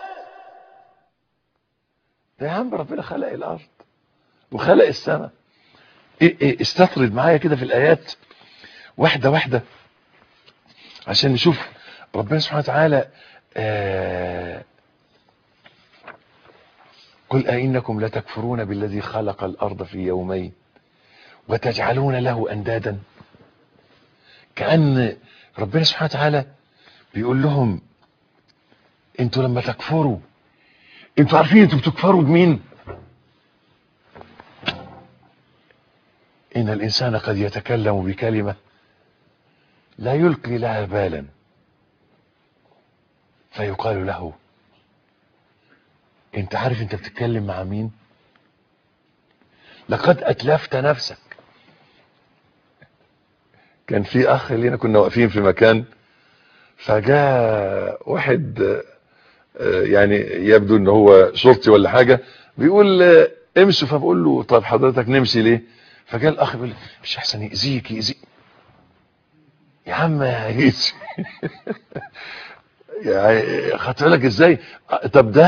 ده يا عم ربنا خلق الارض وخلق السماء إيه إيه استطرد معايا كده في الايات واحده واحده عشان نشوف ربنا سبحانه وتعالى آه قل أئنكم لتكفرون بالذي خلق الأرض في يومين وتجعلون له أندادا كأن ربنا سبحانه وتعالى بيقول لهم انتوا لما تكفروا انتوا عارفين انتوا بتكفروا بمين ان الانسان قد يتكلم بكلمة لا يلقي لها بالا فيقال له انت عارف انت بتتكلم مع مين لقد اتلفت نفسك كان في اخ لينا كنا واقفين في مكان فجاء واحد يعني يبدو ان هو شرطي ولا حاجة بيقول امشوا فبقول له طيب حضرتك نمشي ليه فجاء الاخ بيقول مش احسن يأذيك يأذيك يا عم يأذي يعني خدت بالك ازاي طب ده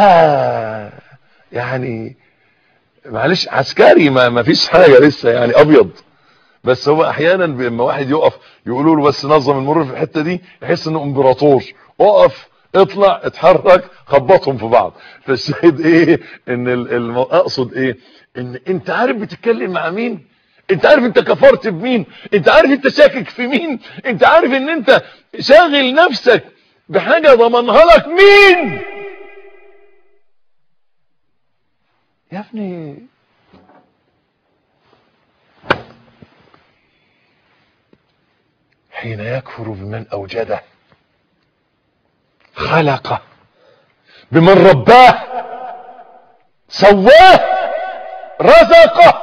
يعني معلش عسكري ما, ما فيش حاجة لسه يعني ابيض بس هو احيانا لما واحد يقف يقولوا له بس نظم المرور في الحته دي يحس انه امبراطور اقف اطلع اتحرك خبطهم في بعض فالشاهد ايه ان الم... اقصد ايه ان انت عارف بتتكلم مع مين انت عارف انت كفرت بمين انت عارف انت شاكك في مين انت عارف ان انت شاغل نفسك بحاجة ضمنها لك مين يا ابني حين يكفر بمن اوجده خلقه بمن رباه سواه رزقه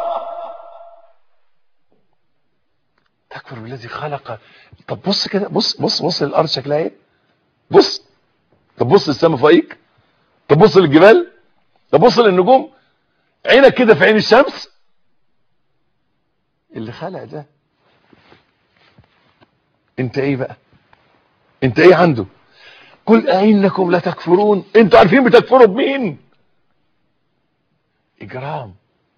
تكفر بالذي خلق طب بص كده بص بص بص للارض شكلها ايه بص طب بص للسما فوقيك طب بص للجبال طب بص للنجوم عينك كده في عين الشمس اللي خلق ده انت ايه بقى انت ايه عنده قل أئنكم لتكفرون انتوا عارفين بتكفروا بمين اجرام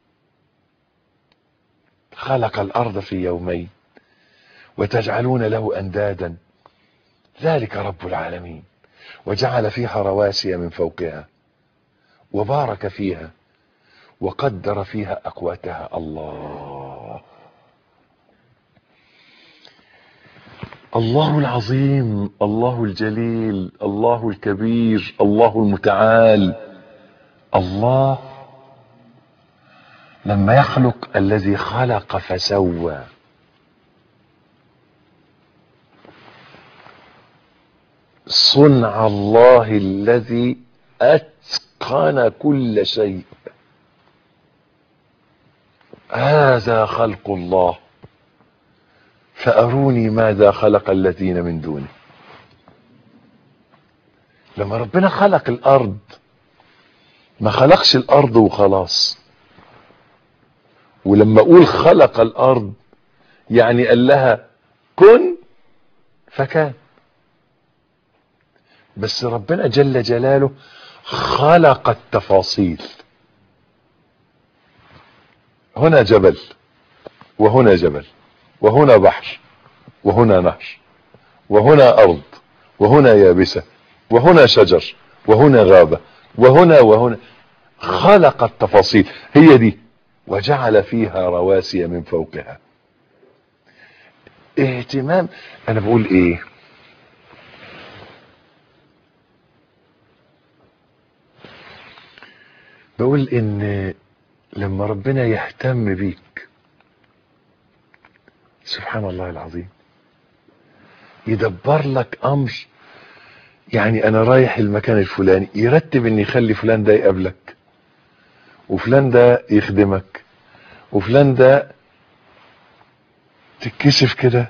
خلق الارض في يومين وتجعلون له اندادا ذلك رب العالمين وجعل فيها رواسي من فوقها وبارك فيها وقدر فيها اقواتها الله الله العظيم الله الجليل الله الكبير الله المتعال الله لما يخلق الذي خلق فسوى صنع الله الذي اتقن كل شيء هذا خلق الله فاروني ماذا خلق الذين من دونه لما ربنا خلق الارض ما خلقش الارض وخلاص ولما اقول خلق الارض يعني قال لها كن فكان بس ربنا جل جلاله خلق التفاصيل هنا جبل وهنا جبل وهنا بحر وهنا نهر وهنا ارض وهنا يابسة وهنا شجر وهنا غابة وهنا وهنا خلق التفاصيل هي دي وجعل فيها رواسي من فوقها اهتمام انا بقول ايه بقول ان لما ربنا يهتم بيك سبحان الله العظيم يدبر لك امر يعني انا رايح المكان الفلاني يرتب ان يخلي فلان ده يقابلك وفلان ده يخدمك وفلان ده تتكسف كده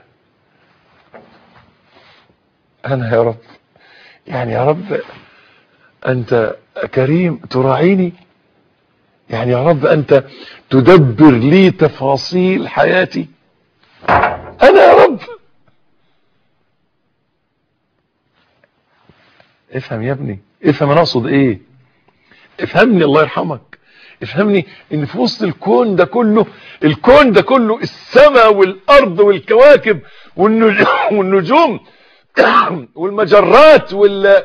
انا يا رب يعني يا رب انت كريم تراعيني يعني يا رب انت تدبر لي تفاصيل حياتي انا يا رب افهم يا ابني افهم انا اقصد ايه افهمني الله يرحمك افهمني ان في وسط الكون ده كله الكون ده كله السماء والارض والكواكب والنجوم والمجرات وال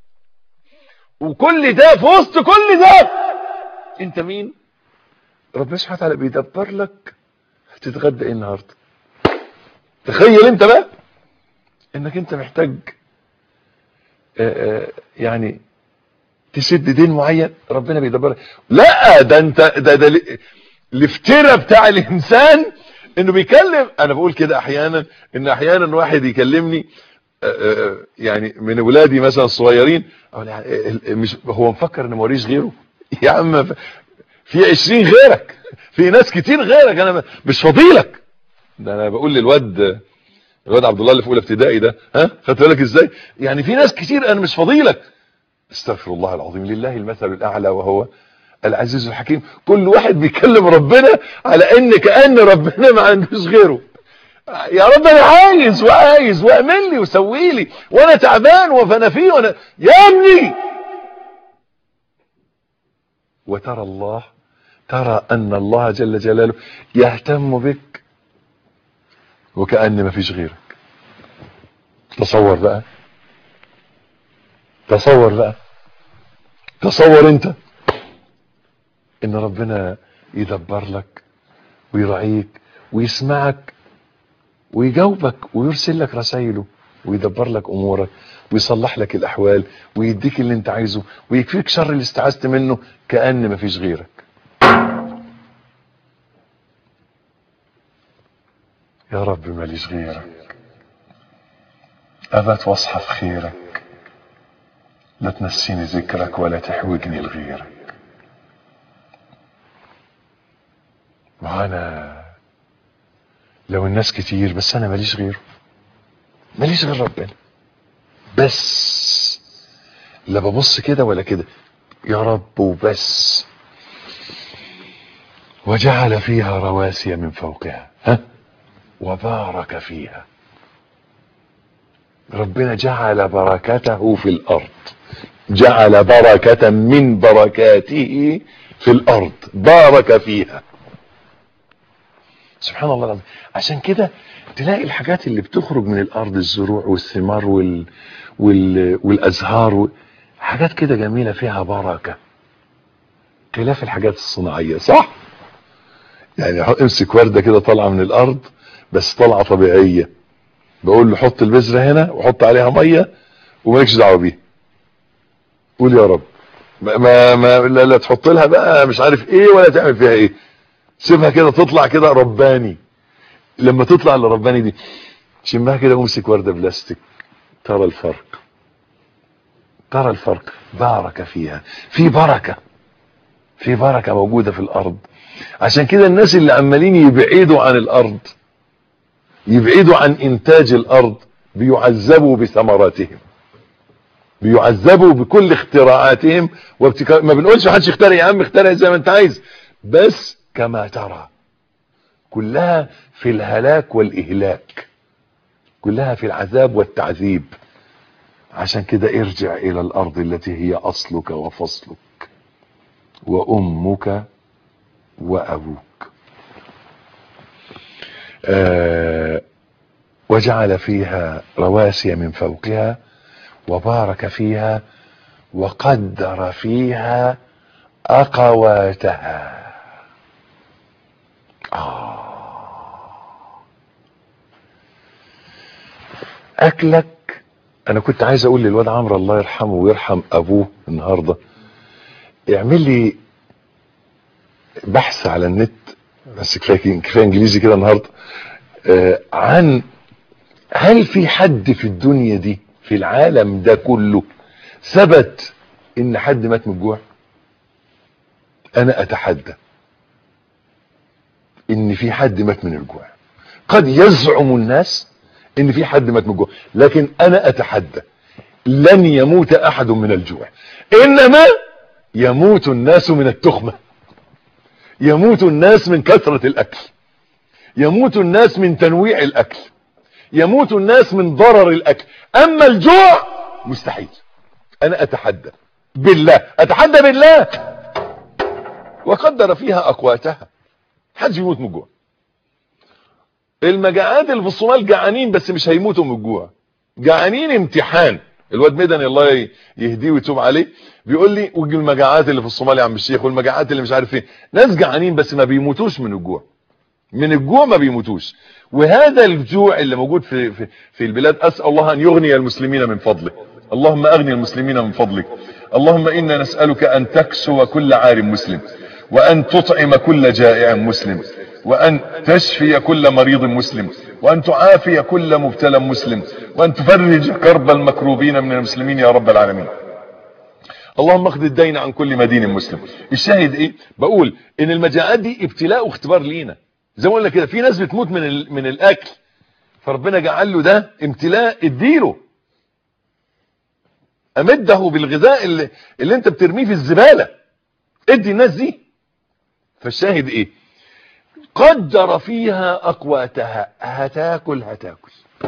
وكل ده في وسط كل ده انت مين ربنا سبحانه وتعالى بيدبر لك هتتغدى ايه النهارده تخيل انت بقى انك انت محتاج آآ آآ يعني تسد دين معين ربنا بيدبر لا ده انت ده ده الافتراء بتاع الانسان انه بيكلم انا بقول كده احيانا ان احيانا واحد يكلمني آآ يعني من ولادي مثلا الصغيرين مش هو مفكر ان موريش غيره يا عم في 20 غيرك في ناس كتير غيرك انا مش فضيلك ده انا بقول للواد الواد عبد الله اللي في اولى ابتدائي ده ها خدت بالك ازاي يعني في ناس كتير انا مش فضيلك استغفر الله العظيم لله المثل الاعلى وهو العزيز الحكيم كل واحد بيكلم ربنا على ان كان ربنا ما عندوش غيره يا رب انا عايز وعايز واعمل لي وسوي لي وانا تعبان وفانا فيه وانا يا ابني وترى الله ترى ان الله جل جلاله يهتم بك وكأن ما فيش غيرك تصور بقى تصور بقى تصور انت ان ربنا يدبر لك ويراعيك ويسمعك ويجاوبك ويرسل لك رسائله ويدبر لك امورك ويصلح لك الاحوال ويديك اللي انت عايزه ويكفيك شر اللي استعذت منه كأن ما فيش غيرك يا رب ماليش غيرك أبت واصحى في خيرك لا تنسيني ذكرك ولا تحوجني لغيرك وأنا لو الناس كتير بس أنا ماليش غيره ماليش غير ربنا بس لا ببص كده ولا كده يا رب وبس وجعل فيها رواسي من فوقها ها وبارك فيها ربنا جعل بركته في الارض جعل بركة من بركاته في الارض بارك فيها سبحان الله العظيم عشان كده تلاقي الحاجات اللي بتخرج من الارض الزروع والثمار وال... وال... والازهار و... حاجات كده جميلة فيها بركة خلاف الحاجات الصناعية صح يعني امسك وردة كده طالعة من الارض بس طالعة طبيعية بقول له حط البذرة هنا وحط عليها مية ومالكش دعوة بيها قول يا رب ما, ما, ما لا, لا تحط لها بقى مش عارف ايه ولا تعمل فيها ايه سيبها كده تطلع كده رباني لما تطلع الرباني دي شمها كده وامسك وردة بلاستيك ترى الفرق ترى الفرق بارك فيها في بركة في بركة موجودة في الارض عشان كده الناس اللي عمالين يبعدوا عن الارض يبعدوا عن انتاج الارض بيعذبوا بثمراتهم بيعذبوا بكل اختراعاتهم وابتكار ما بنقولش محدش يخترع يا عم اخترع زي ما انت عايز بس كما ترى كلها في الهلاك والاهلاك كلها في العذاب والتعذيب عشان كده ارجع الى الارض التي هي اصلك وفصلك وامك وابوك آه وجعل فيها رواسي من فوقها وبارك فيها وقدر فيها اقواتها آه. اكلك انا كنت عايز اقول للواد عمرو الله يرحمه ويرحم ابوه النهارده اعمل لي بحث على النت بس كفايه كفايه انجليزي كده النهارده آه عن هل في حد في الدنيا دي في العالم ده كله ثبت ان حد مات من الجوع انا اتحدى ان في حد مات من الجوع قد يزعم الناس ان في حد مات من الجوع لكن انا اتحدى لن يموت احد من الجوع انما يموت الناس من التخمه يموت الناس من كثرة الاكل يموت الناس من تنويع الاكل يموت الناس من ضرر الاكل اما الجوع مستحيل انا اتحدى بالله اتحدى بالله وقدر فيها اقواتها حدش يموت من الجوع المجاعات اللي في الصومال جعانين بس مش هيموتوا من الجوع جعانين امتحان الواد مدني الله يهديه ويتوب عليه بيقول لي وجي المجاعات اللي في الصومال يا عم الشيخ والمجاعات اللي مش عارف ايه ناس جعانين بس ما بيموتوش من الجوع من الجوع ما بيموتوش وهذا الجوع اللي موجود في في, في البلاد اسال الله ان يغني المسلمين من فضله اللهم اغني المسلمين من فضلك اللهم انا نسالك ان تكسو كل عار مسلم وان تطعم كل جائع مسلم وان تشفي كل مريض مسلم وان تعافي كل مبتلى مسلم وان تفرج كرب المكروبين من المسلمين يا رب العالمين اللهم اخذ الدين عن كل مدين مسلم الشاهد ايه بقول ان المجاعات دي ابتلاء واختبار لينا زي ما قلنا كده في ناس بتموت من من الاكل فربنا جعل له ده امتلاء اديله امده بالغذاء اللي, اللي انت بترميه في الزباله ادي الناس دي فالشاهد ايه قدر فيها اقواتها هتاكل هتاكل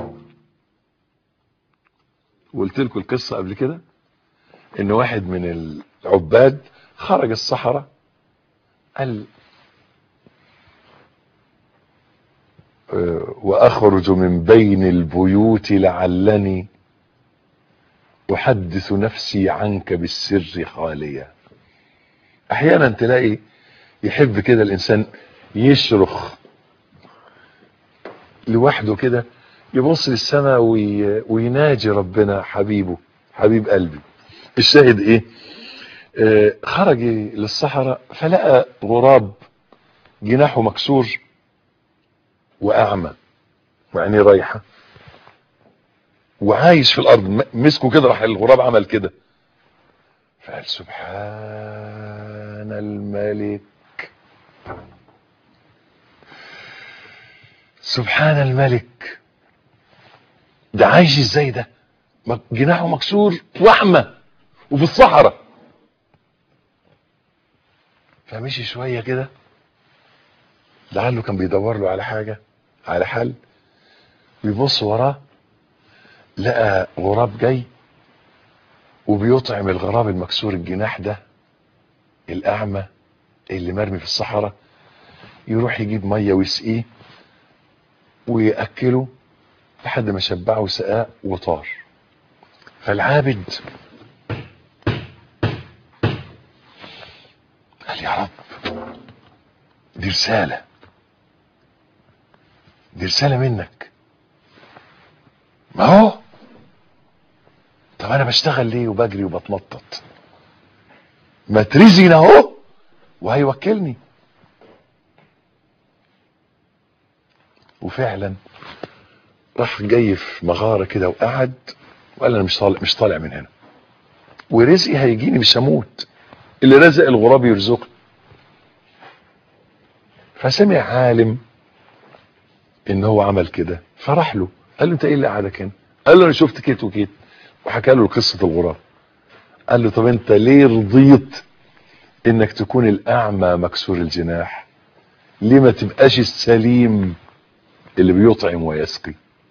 وقلت لكم القصه قبل كده ان واحد من العباد خرج الصحراء قال واخرج من بين البيوت لعلني احدث نفسي عنك بالسر خاليا احيانا تلاقي يحب كده الانسان يشرخ لوحده كده يبص للسماء وي... ويناجي ربنا حبيبه حبيب قلبي الشاهد ايه آه خرج للصحراء فلقى غراب جناحه مكسور واعمى وعينيه رايحه وعايش في الارض م- مسكه كده راح الغراب عمل كده فقال سبحان الملك سبحان الملك ده عايش ازاي ده م- جناحه مكسور وحمة وفي الصحراء فمشي شوية كده لعله كان بيدور له على حاجة على حل بيبص وراه لقى غراب جاي وبيطعم الغراب المكسور الجناح ده الأعمى اللي مرمي في الصحراء يروح يجيب مية ويسقيه ويأكله لحد ما شبعه وسقاه وطار فالعابد قال يا رب دي رسالة دي رسالة منك ما هو طب انا بشتغل ليه وبجري وبتنطط ما ترزين اهو وهيوكلني وفعلا راح جاي في مغارة كده وقعد وقال انا مش طالع مش طالع من هنا ورزقي هيجيني مش هموت اللي رزق الغراب يرزقني فسمع عالم ان هو عمل كده فراح له قال له انت ايه اللي قعدك هنا قال له انا شفت كيت وكيت وحكى له قصه الغراب قال له طب انت ليه رضيت انك تكون الاعمى مكسور الجناح ليه ما تبقاش السليم اللي بيطعم ويسقي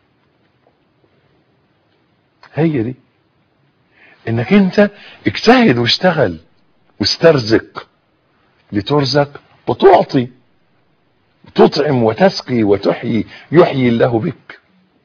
هي دي انك انت اجتهد واشتغل واسترزق لترزق وتعطي تطعم وتسقي وتحيي يحيي الله بك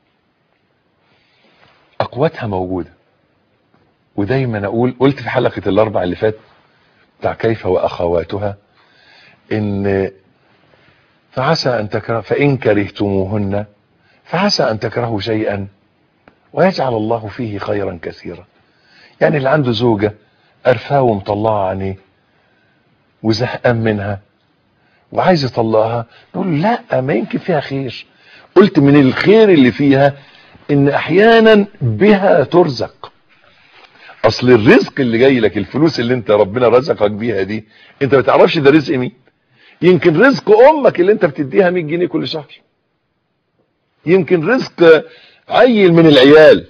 اقواتها موجوده ودايما اقول قلت في حلقه الاربع اللي فات بتاع كيف واخواتها ان فعسى ان تكره فان كرهتموهن فعسى ان تكرهوا شيئا ويجعل الله فيه خيرا كثيرا يعني اللي عنده زوجه قرفاه ومطلعه عينيه وزهقان منها وعايز يطلقها نقول لا ما يمكن فيها خير قلت من الخير اللي فيها ان احيانا بها ترزق اصل الرزق اللي جاي لك الفلوس اللي انت ربنا رزقك بيها دي انت ما تعرفش ده رزق مين يمكن رزق امك اللي انت بتديها 100 جنيه كل شهر يمكن رزق عيل من العيال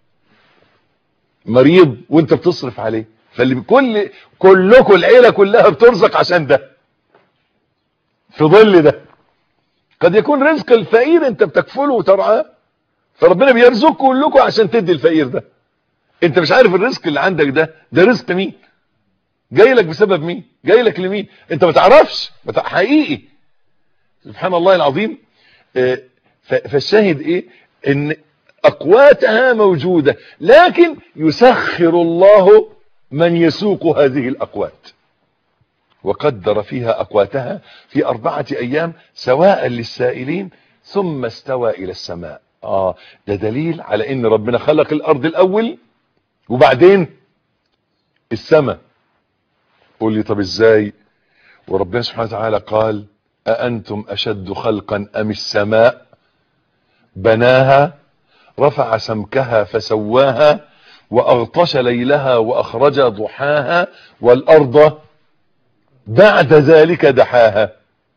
مريض وانت بتصرف عليه فاللي كل كلكم العيله كلها بترزق عشان ده في ظل ده قد يكون رزق الفقير انت بتكفله وترعاه فربنا بيرزقكم كلكم عشان تدي الفقير ده انت مش عارف الرزق اللي عندك ده ده رزق مين جاي لك بسبب مين جاي لك لمين انت ما تعرفش ما تع- حقيقي سبحان الله العظيم اه، ف- فالشاهد ايه ان اقواتها موجودة لكن يسخر الله من يسوق هذه الاقوات وقدر فيها اقواتها في اربعة ايام سواء للسائلين ثم استوى الى السماء اه ده دليل على ان ربنا خلق الارض الاول وبعدين السماء قول لي طب ازاي وربنا سبحانه وتعالى قال أأنتم أشد خلقا أم السماء بناها رفع سمكها فسواها وأغطش ليلها وأخرج ضحاها والأرض بعد ذلك دحاها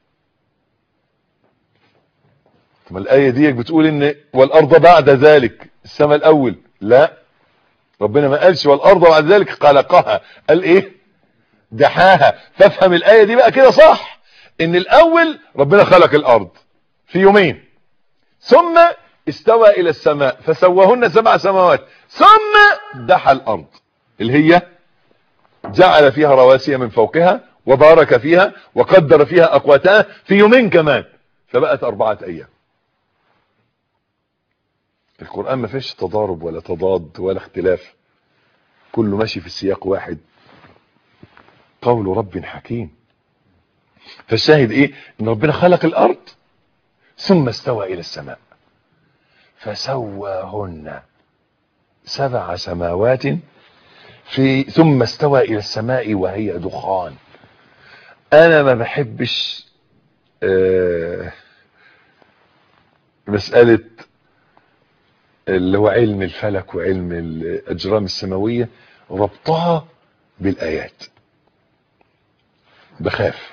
ثم الآية دي بتقول إن والأرض بعد ذلك السماء الأول لا ربنا ما قالش والأرض بعد ذلك خلقها قال إيه دحاها فافهم الآية دي بقى كده صح ان الاول ربنا خلق الارض في يومين ثم استوى الى السماء فسواهن سبع سماوات ثم دحى الارض اللي هي جعل فيها رواسي من فوقها وبارك فيها وقدر فيها اقواتها في يومين كمان فبقت اربعة ايام القرآن ما فيش تضارب ولا تضاد ولا اختلاف كله ماشي في سياق واحد قول رب حكيم فالشاهد ايه ان ربنا خلق الارض ثم استوى الى السماء فسواهن سبع سماوات في ثم استوى الى السماء وهي دخان انا ما بحبش آه مسألة اللي هو علم الفلك وعلم الأجرام السماوية ربطها بالآيات بخاف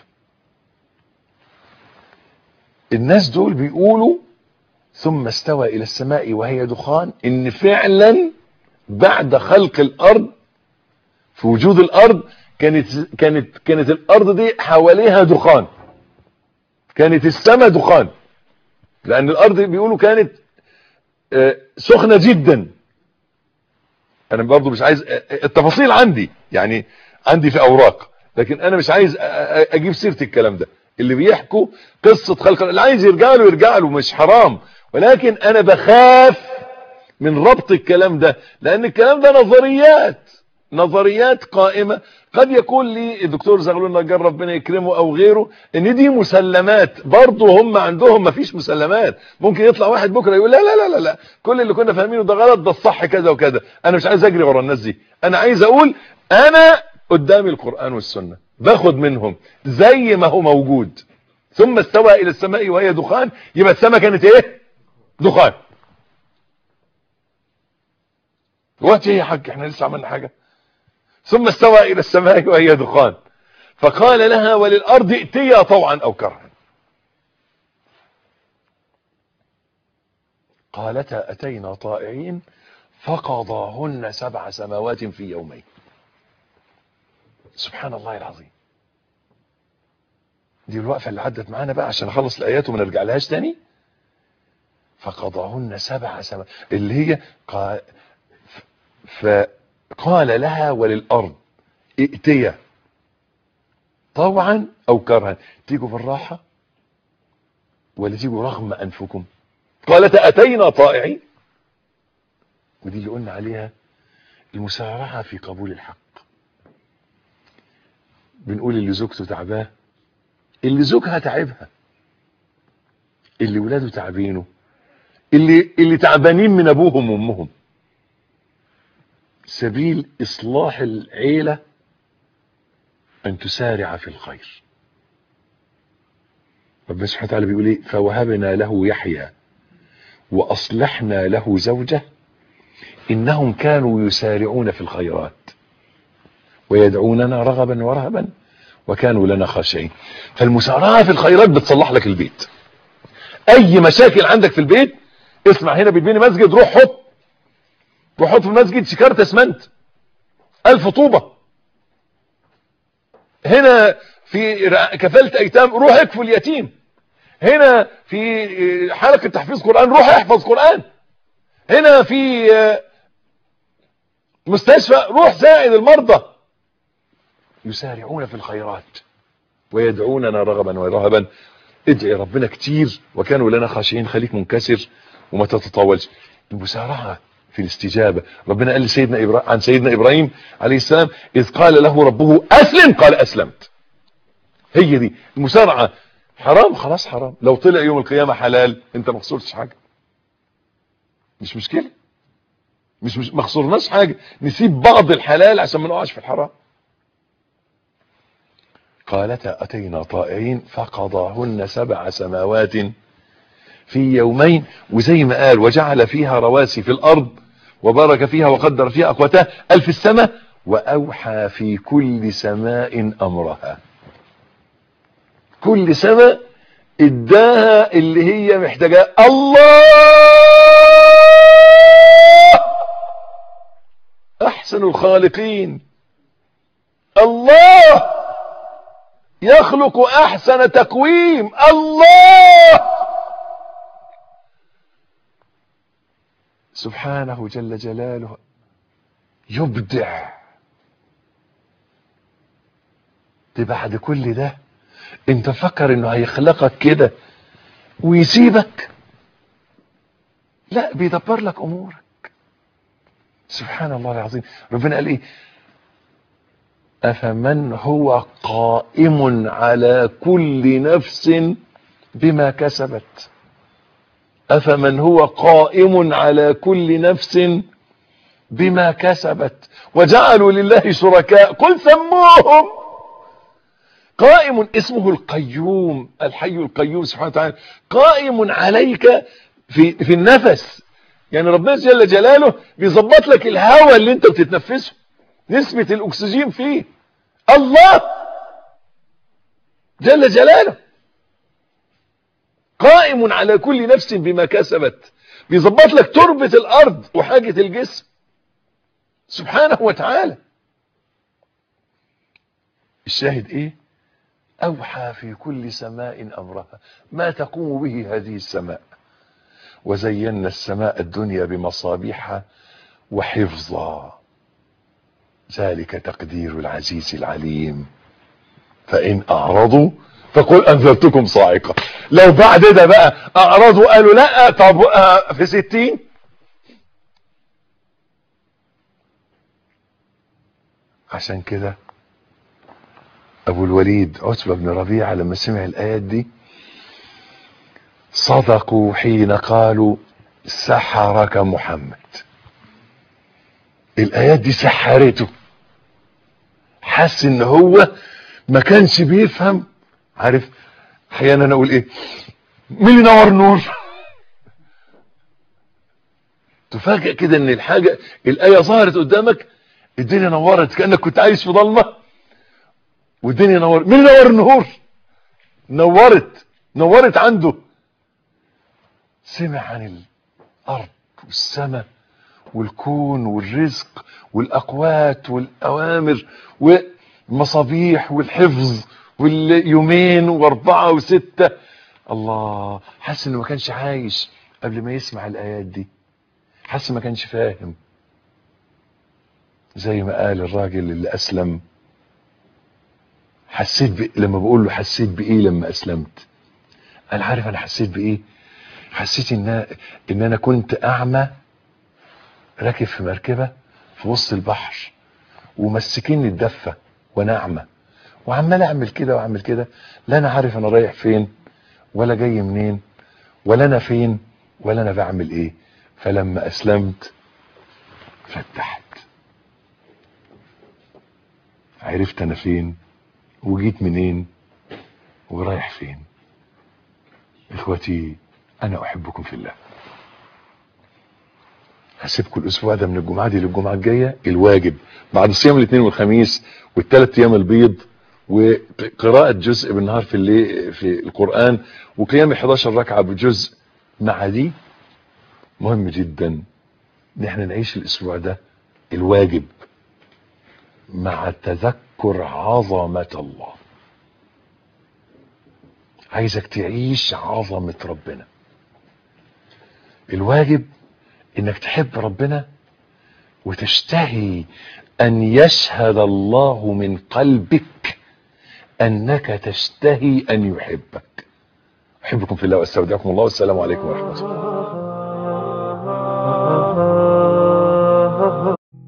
الناس دول بيقولوا ثم استوى إلى السماء وهي دخان إن فعلا بعد خلق الأرض في وجود الأرض كانت كانت كانت الأرض دي حواليها دخان كانت السماء دخان لأن الأرض بيقولوا كانت آه، سخنة جدا انا برضو مش عايز آه، التفاصيل عندي يعني عندي في اوراق لكن انا مش عايز آه، آه، اجيب سيرة الكلام ده اللي بيحكوا قصة خلق اللي عايز يرجع له يرجع له مش حرام ولكن انا بخاف من ربط الكلام ده لان الكلام ده نظريات نظريات قائمة قد يكون لي الدكتور زغلول نجار ربنا يكرمه او غيره ان دي مسلمات برضه هم عندهم ما فيش مسلمات ممكن يطلع واحد بكرة يقول لا لا لا لا لا كل اللي كنا فاهمينه ده غلط ده الصح كذا وكذا انا مش عايز اجري ورا الناس دي انا عايز اقول انا قدامي القرآن والسنة باخد منهم زي ما هو موجود ثم استوى الى السماء وهي دخان يبقى السماء كانت ايه دخان دلوقتي ايه يا حاج احنا لسه عملنا حاجه ثم استوى الى السماء وهي دخان فقال لها وللارض ائتيا طوعا او كرها قالتا اتينا طائعين فقضاهن سبع سماوات في يومين سبحان الله العظيم دي الوقفه اللي عدت معانا بقى عشان نخلص الايات وما نرجع لهاش تاني فقضاهن سبع سماوات اللي هي قال فقال لها وللأرض ائتيا طوعا أو كرها تيجوا بالراحة ولا تيجوا رغم أنفكم قالت أتينا طائعين ودي اللي قلنا عليها المسارعة في قبول الحق بنقول اللي زوجته تعباه اللي زوجها تعبها اللي ولاده تعبينه اللي اللي تعبانين من ابوهم وامهم سبيل اصلاح العيله ان تسارع في الخير ربنا سبحانه وتعالى بيقول ايه فوهبنا له يحيى واصلحنا له زوجه انهم كانوا يسارعون في الخيرات ويدعوننا رغبا ورهبا وكانوا لنا خاشعين فالمسارعه في الخيرات بتصلح لك البيت اي مشاكل عندك في البيت اسمع هنا بتبني مسجد روح حط روح حط في المسجد شكارة اسمنت الف طوبة هنا في كفالة ايتام روح اكفل اليتيم هنا في حلقة تحفيظ قرآن روح احفظ قرآن هنا في مستشفى روح ساعد المرضى يسارعون في الخيرات ويدعوننا رغبا ورهبا ادعي ربنا كتير وكانوا لنا خاشعين خليك منكسر وما تتطاولش المسارعة في الاستجابة ربنا قال لسيدنا إبراهيم عن سيدنا إبراهيم عليه السلام إذ قال له ربه أسلم قال أسلمت هي دي المسارعة حرام خلاص حرام لو طلع يوم القيامة حلال انت ما خسرتش حاجة مش مشكلة مش, مش ما خسرناش حاجة نسيب بعض الحلال عشان ما نقعش في الحرام قالتا أتينا طائعين فقضاهن سبع سماوات في يومين وزي ما قال وجعل فيها رواسي في الأرض وبارك فيها وقدر فيها أقواتها ألف السماء وأوحى في كل سماء أمرها كل سماء اداها اللي هي محتاجاه الله أحسن الخالقين الله يخلق احسن تقويم الله سبحانه جل جلاله يبدع دي بعد كل ده انت فكر انه هيخلقك كده ويسيبك لا بيدبر لك امورك سبحان الله العظيم ربنا قال ايه أفمن هو قائم على كل نفس بما كسبت أفمن هو قائم على كل نفس بما كسبت وجعلوا لله شركاء قل سموهم قائم اسمه القيوم الحي القيوم سبحانه وتعالى قائم عليك في, في النفس يعني ربنا جل جلاله بيظبط لك الهواء اللي انت بتتنفسه نسبة الاكسجين فيه الله جل جلاله قائم على كل نفس بما كسبت بيظبط لك تربة الارض وحاجة الجسم سبحانه وتعالى الشاهد ايه اوحى في كل سماء امرها ما تقوم به هذه السماء وزينا السماء الدنيا بمصابيح وحفظا ذلك تقدير العزيز العليم فإن أعرضوا فقل أنذرتكم صاعقة لو بعد ده بقى أعرضوا قالوا لا طب آه، في ستين عشان كده أبو الوليد عتبة بن ربيعة لما سمع الآيات دي صدقوا حين قالوا سحرك محمد الآيات دي سحرته حس ان هو ما كانش بيفهم عارف احيانا اقول ايه مين ينور نور تفاجئ كده ان الحاجة الآية ظهرت قدامك الدنيا نورت كأنك كنت عايش في ضلمة والدنيا نورت مين ينور النور نورت نورت عنده سمع عن الأرض والسماء والكون والرزق والأقوات والأوامر والمصابيح والحفظ واليومين واربعة وستة الله حس انه ما كانش عايش قبل ما يسمع الآيات دي حس ما كانش فاهم زي ما قال الراجل اللي أسلم حسيت ب... لما بقول له حسيت بإيه لما أسلمت قال عارف أنا حسيت بإيه حسيت ان ان انا كنت اعمى راكب في مركبة في وسط البحر ومسكيني الدفة وانا اعمى وعمال اعمل كده واعمل كده لا انا عارف انا رايح فين ولا جاي منين ولا انا فين ولا انا بعمل ايه فلما اسلمت فتحت عرفت انا فين وجيت منين ورايح فين اخوتي انا احبكم في الله هسيبكم الاسبوع ده من الجمعه دي للجمعه الجايه الواجب بعد صيام الاثنين والخميس والثلاث ايام البيض وقراءة جزء بالنهار في الليل في القرآن وقيام 11 ركعة بجزء مع دي مهم جدا ان احنا نعيش الاسبوع ده الواجب مع تذكر عظمة الله عايزك تعيش عظمة ربنا الواجب انك تحب ربنا وتشتهي ان يشهد الله من قلبك انك تشتهي ان يحبك احبكم في الله واستودعكم الله والسلام عليكم ورحمه الله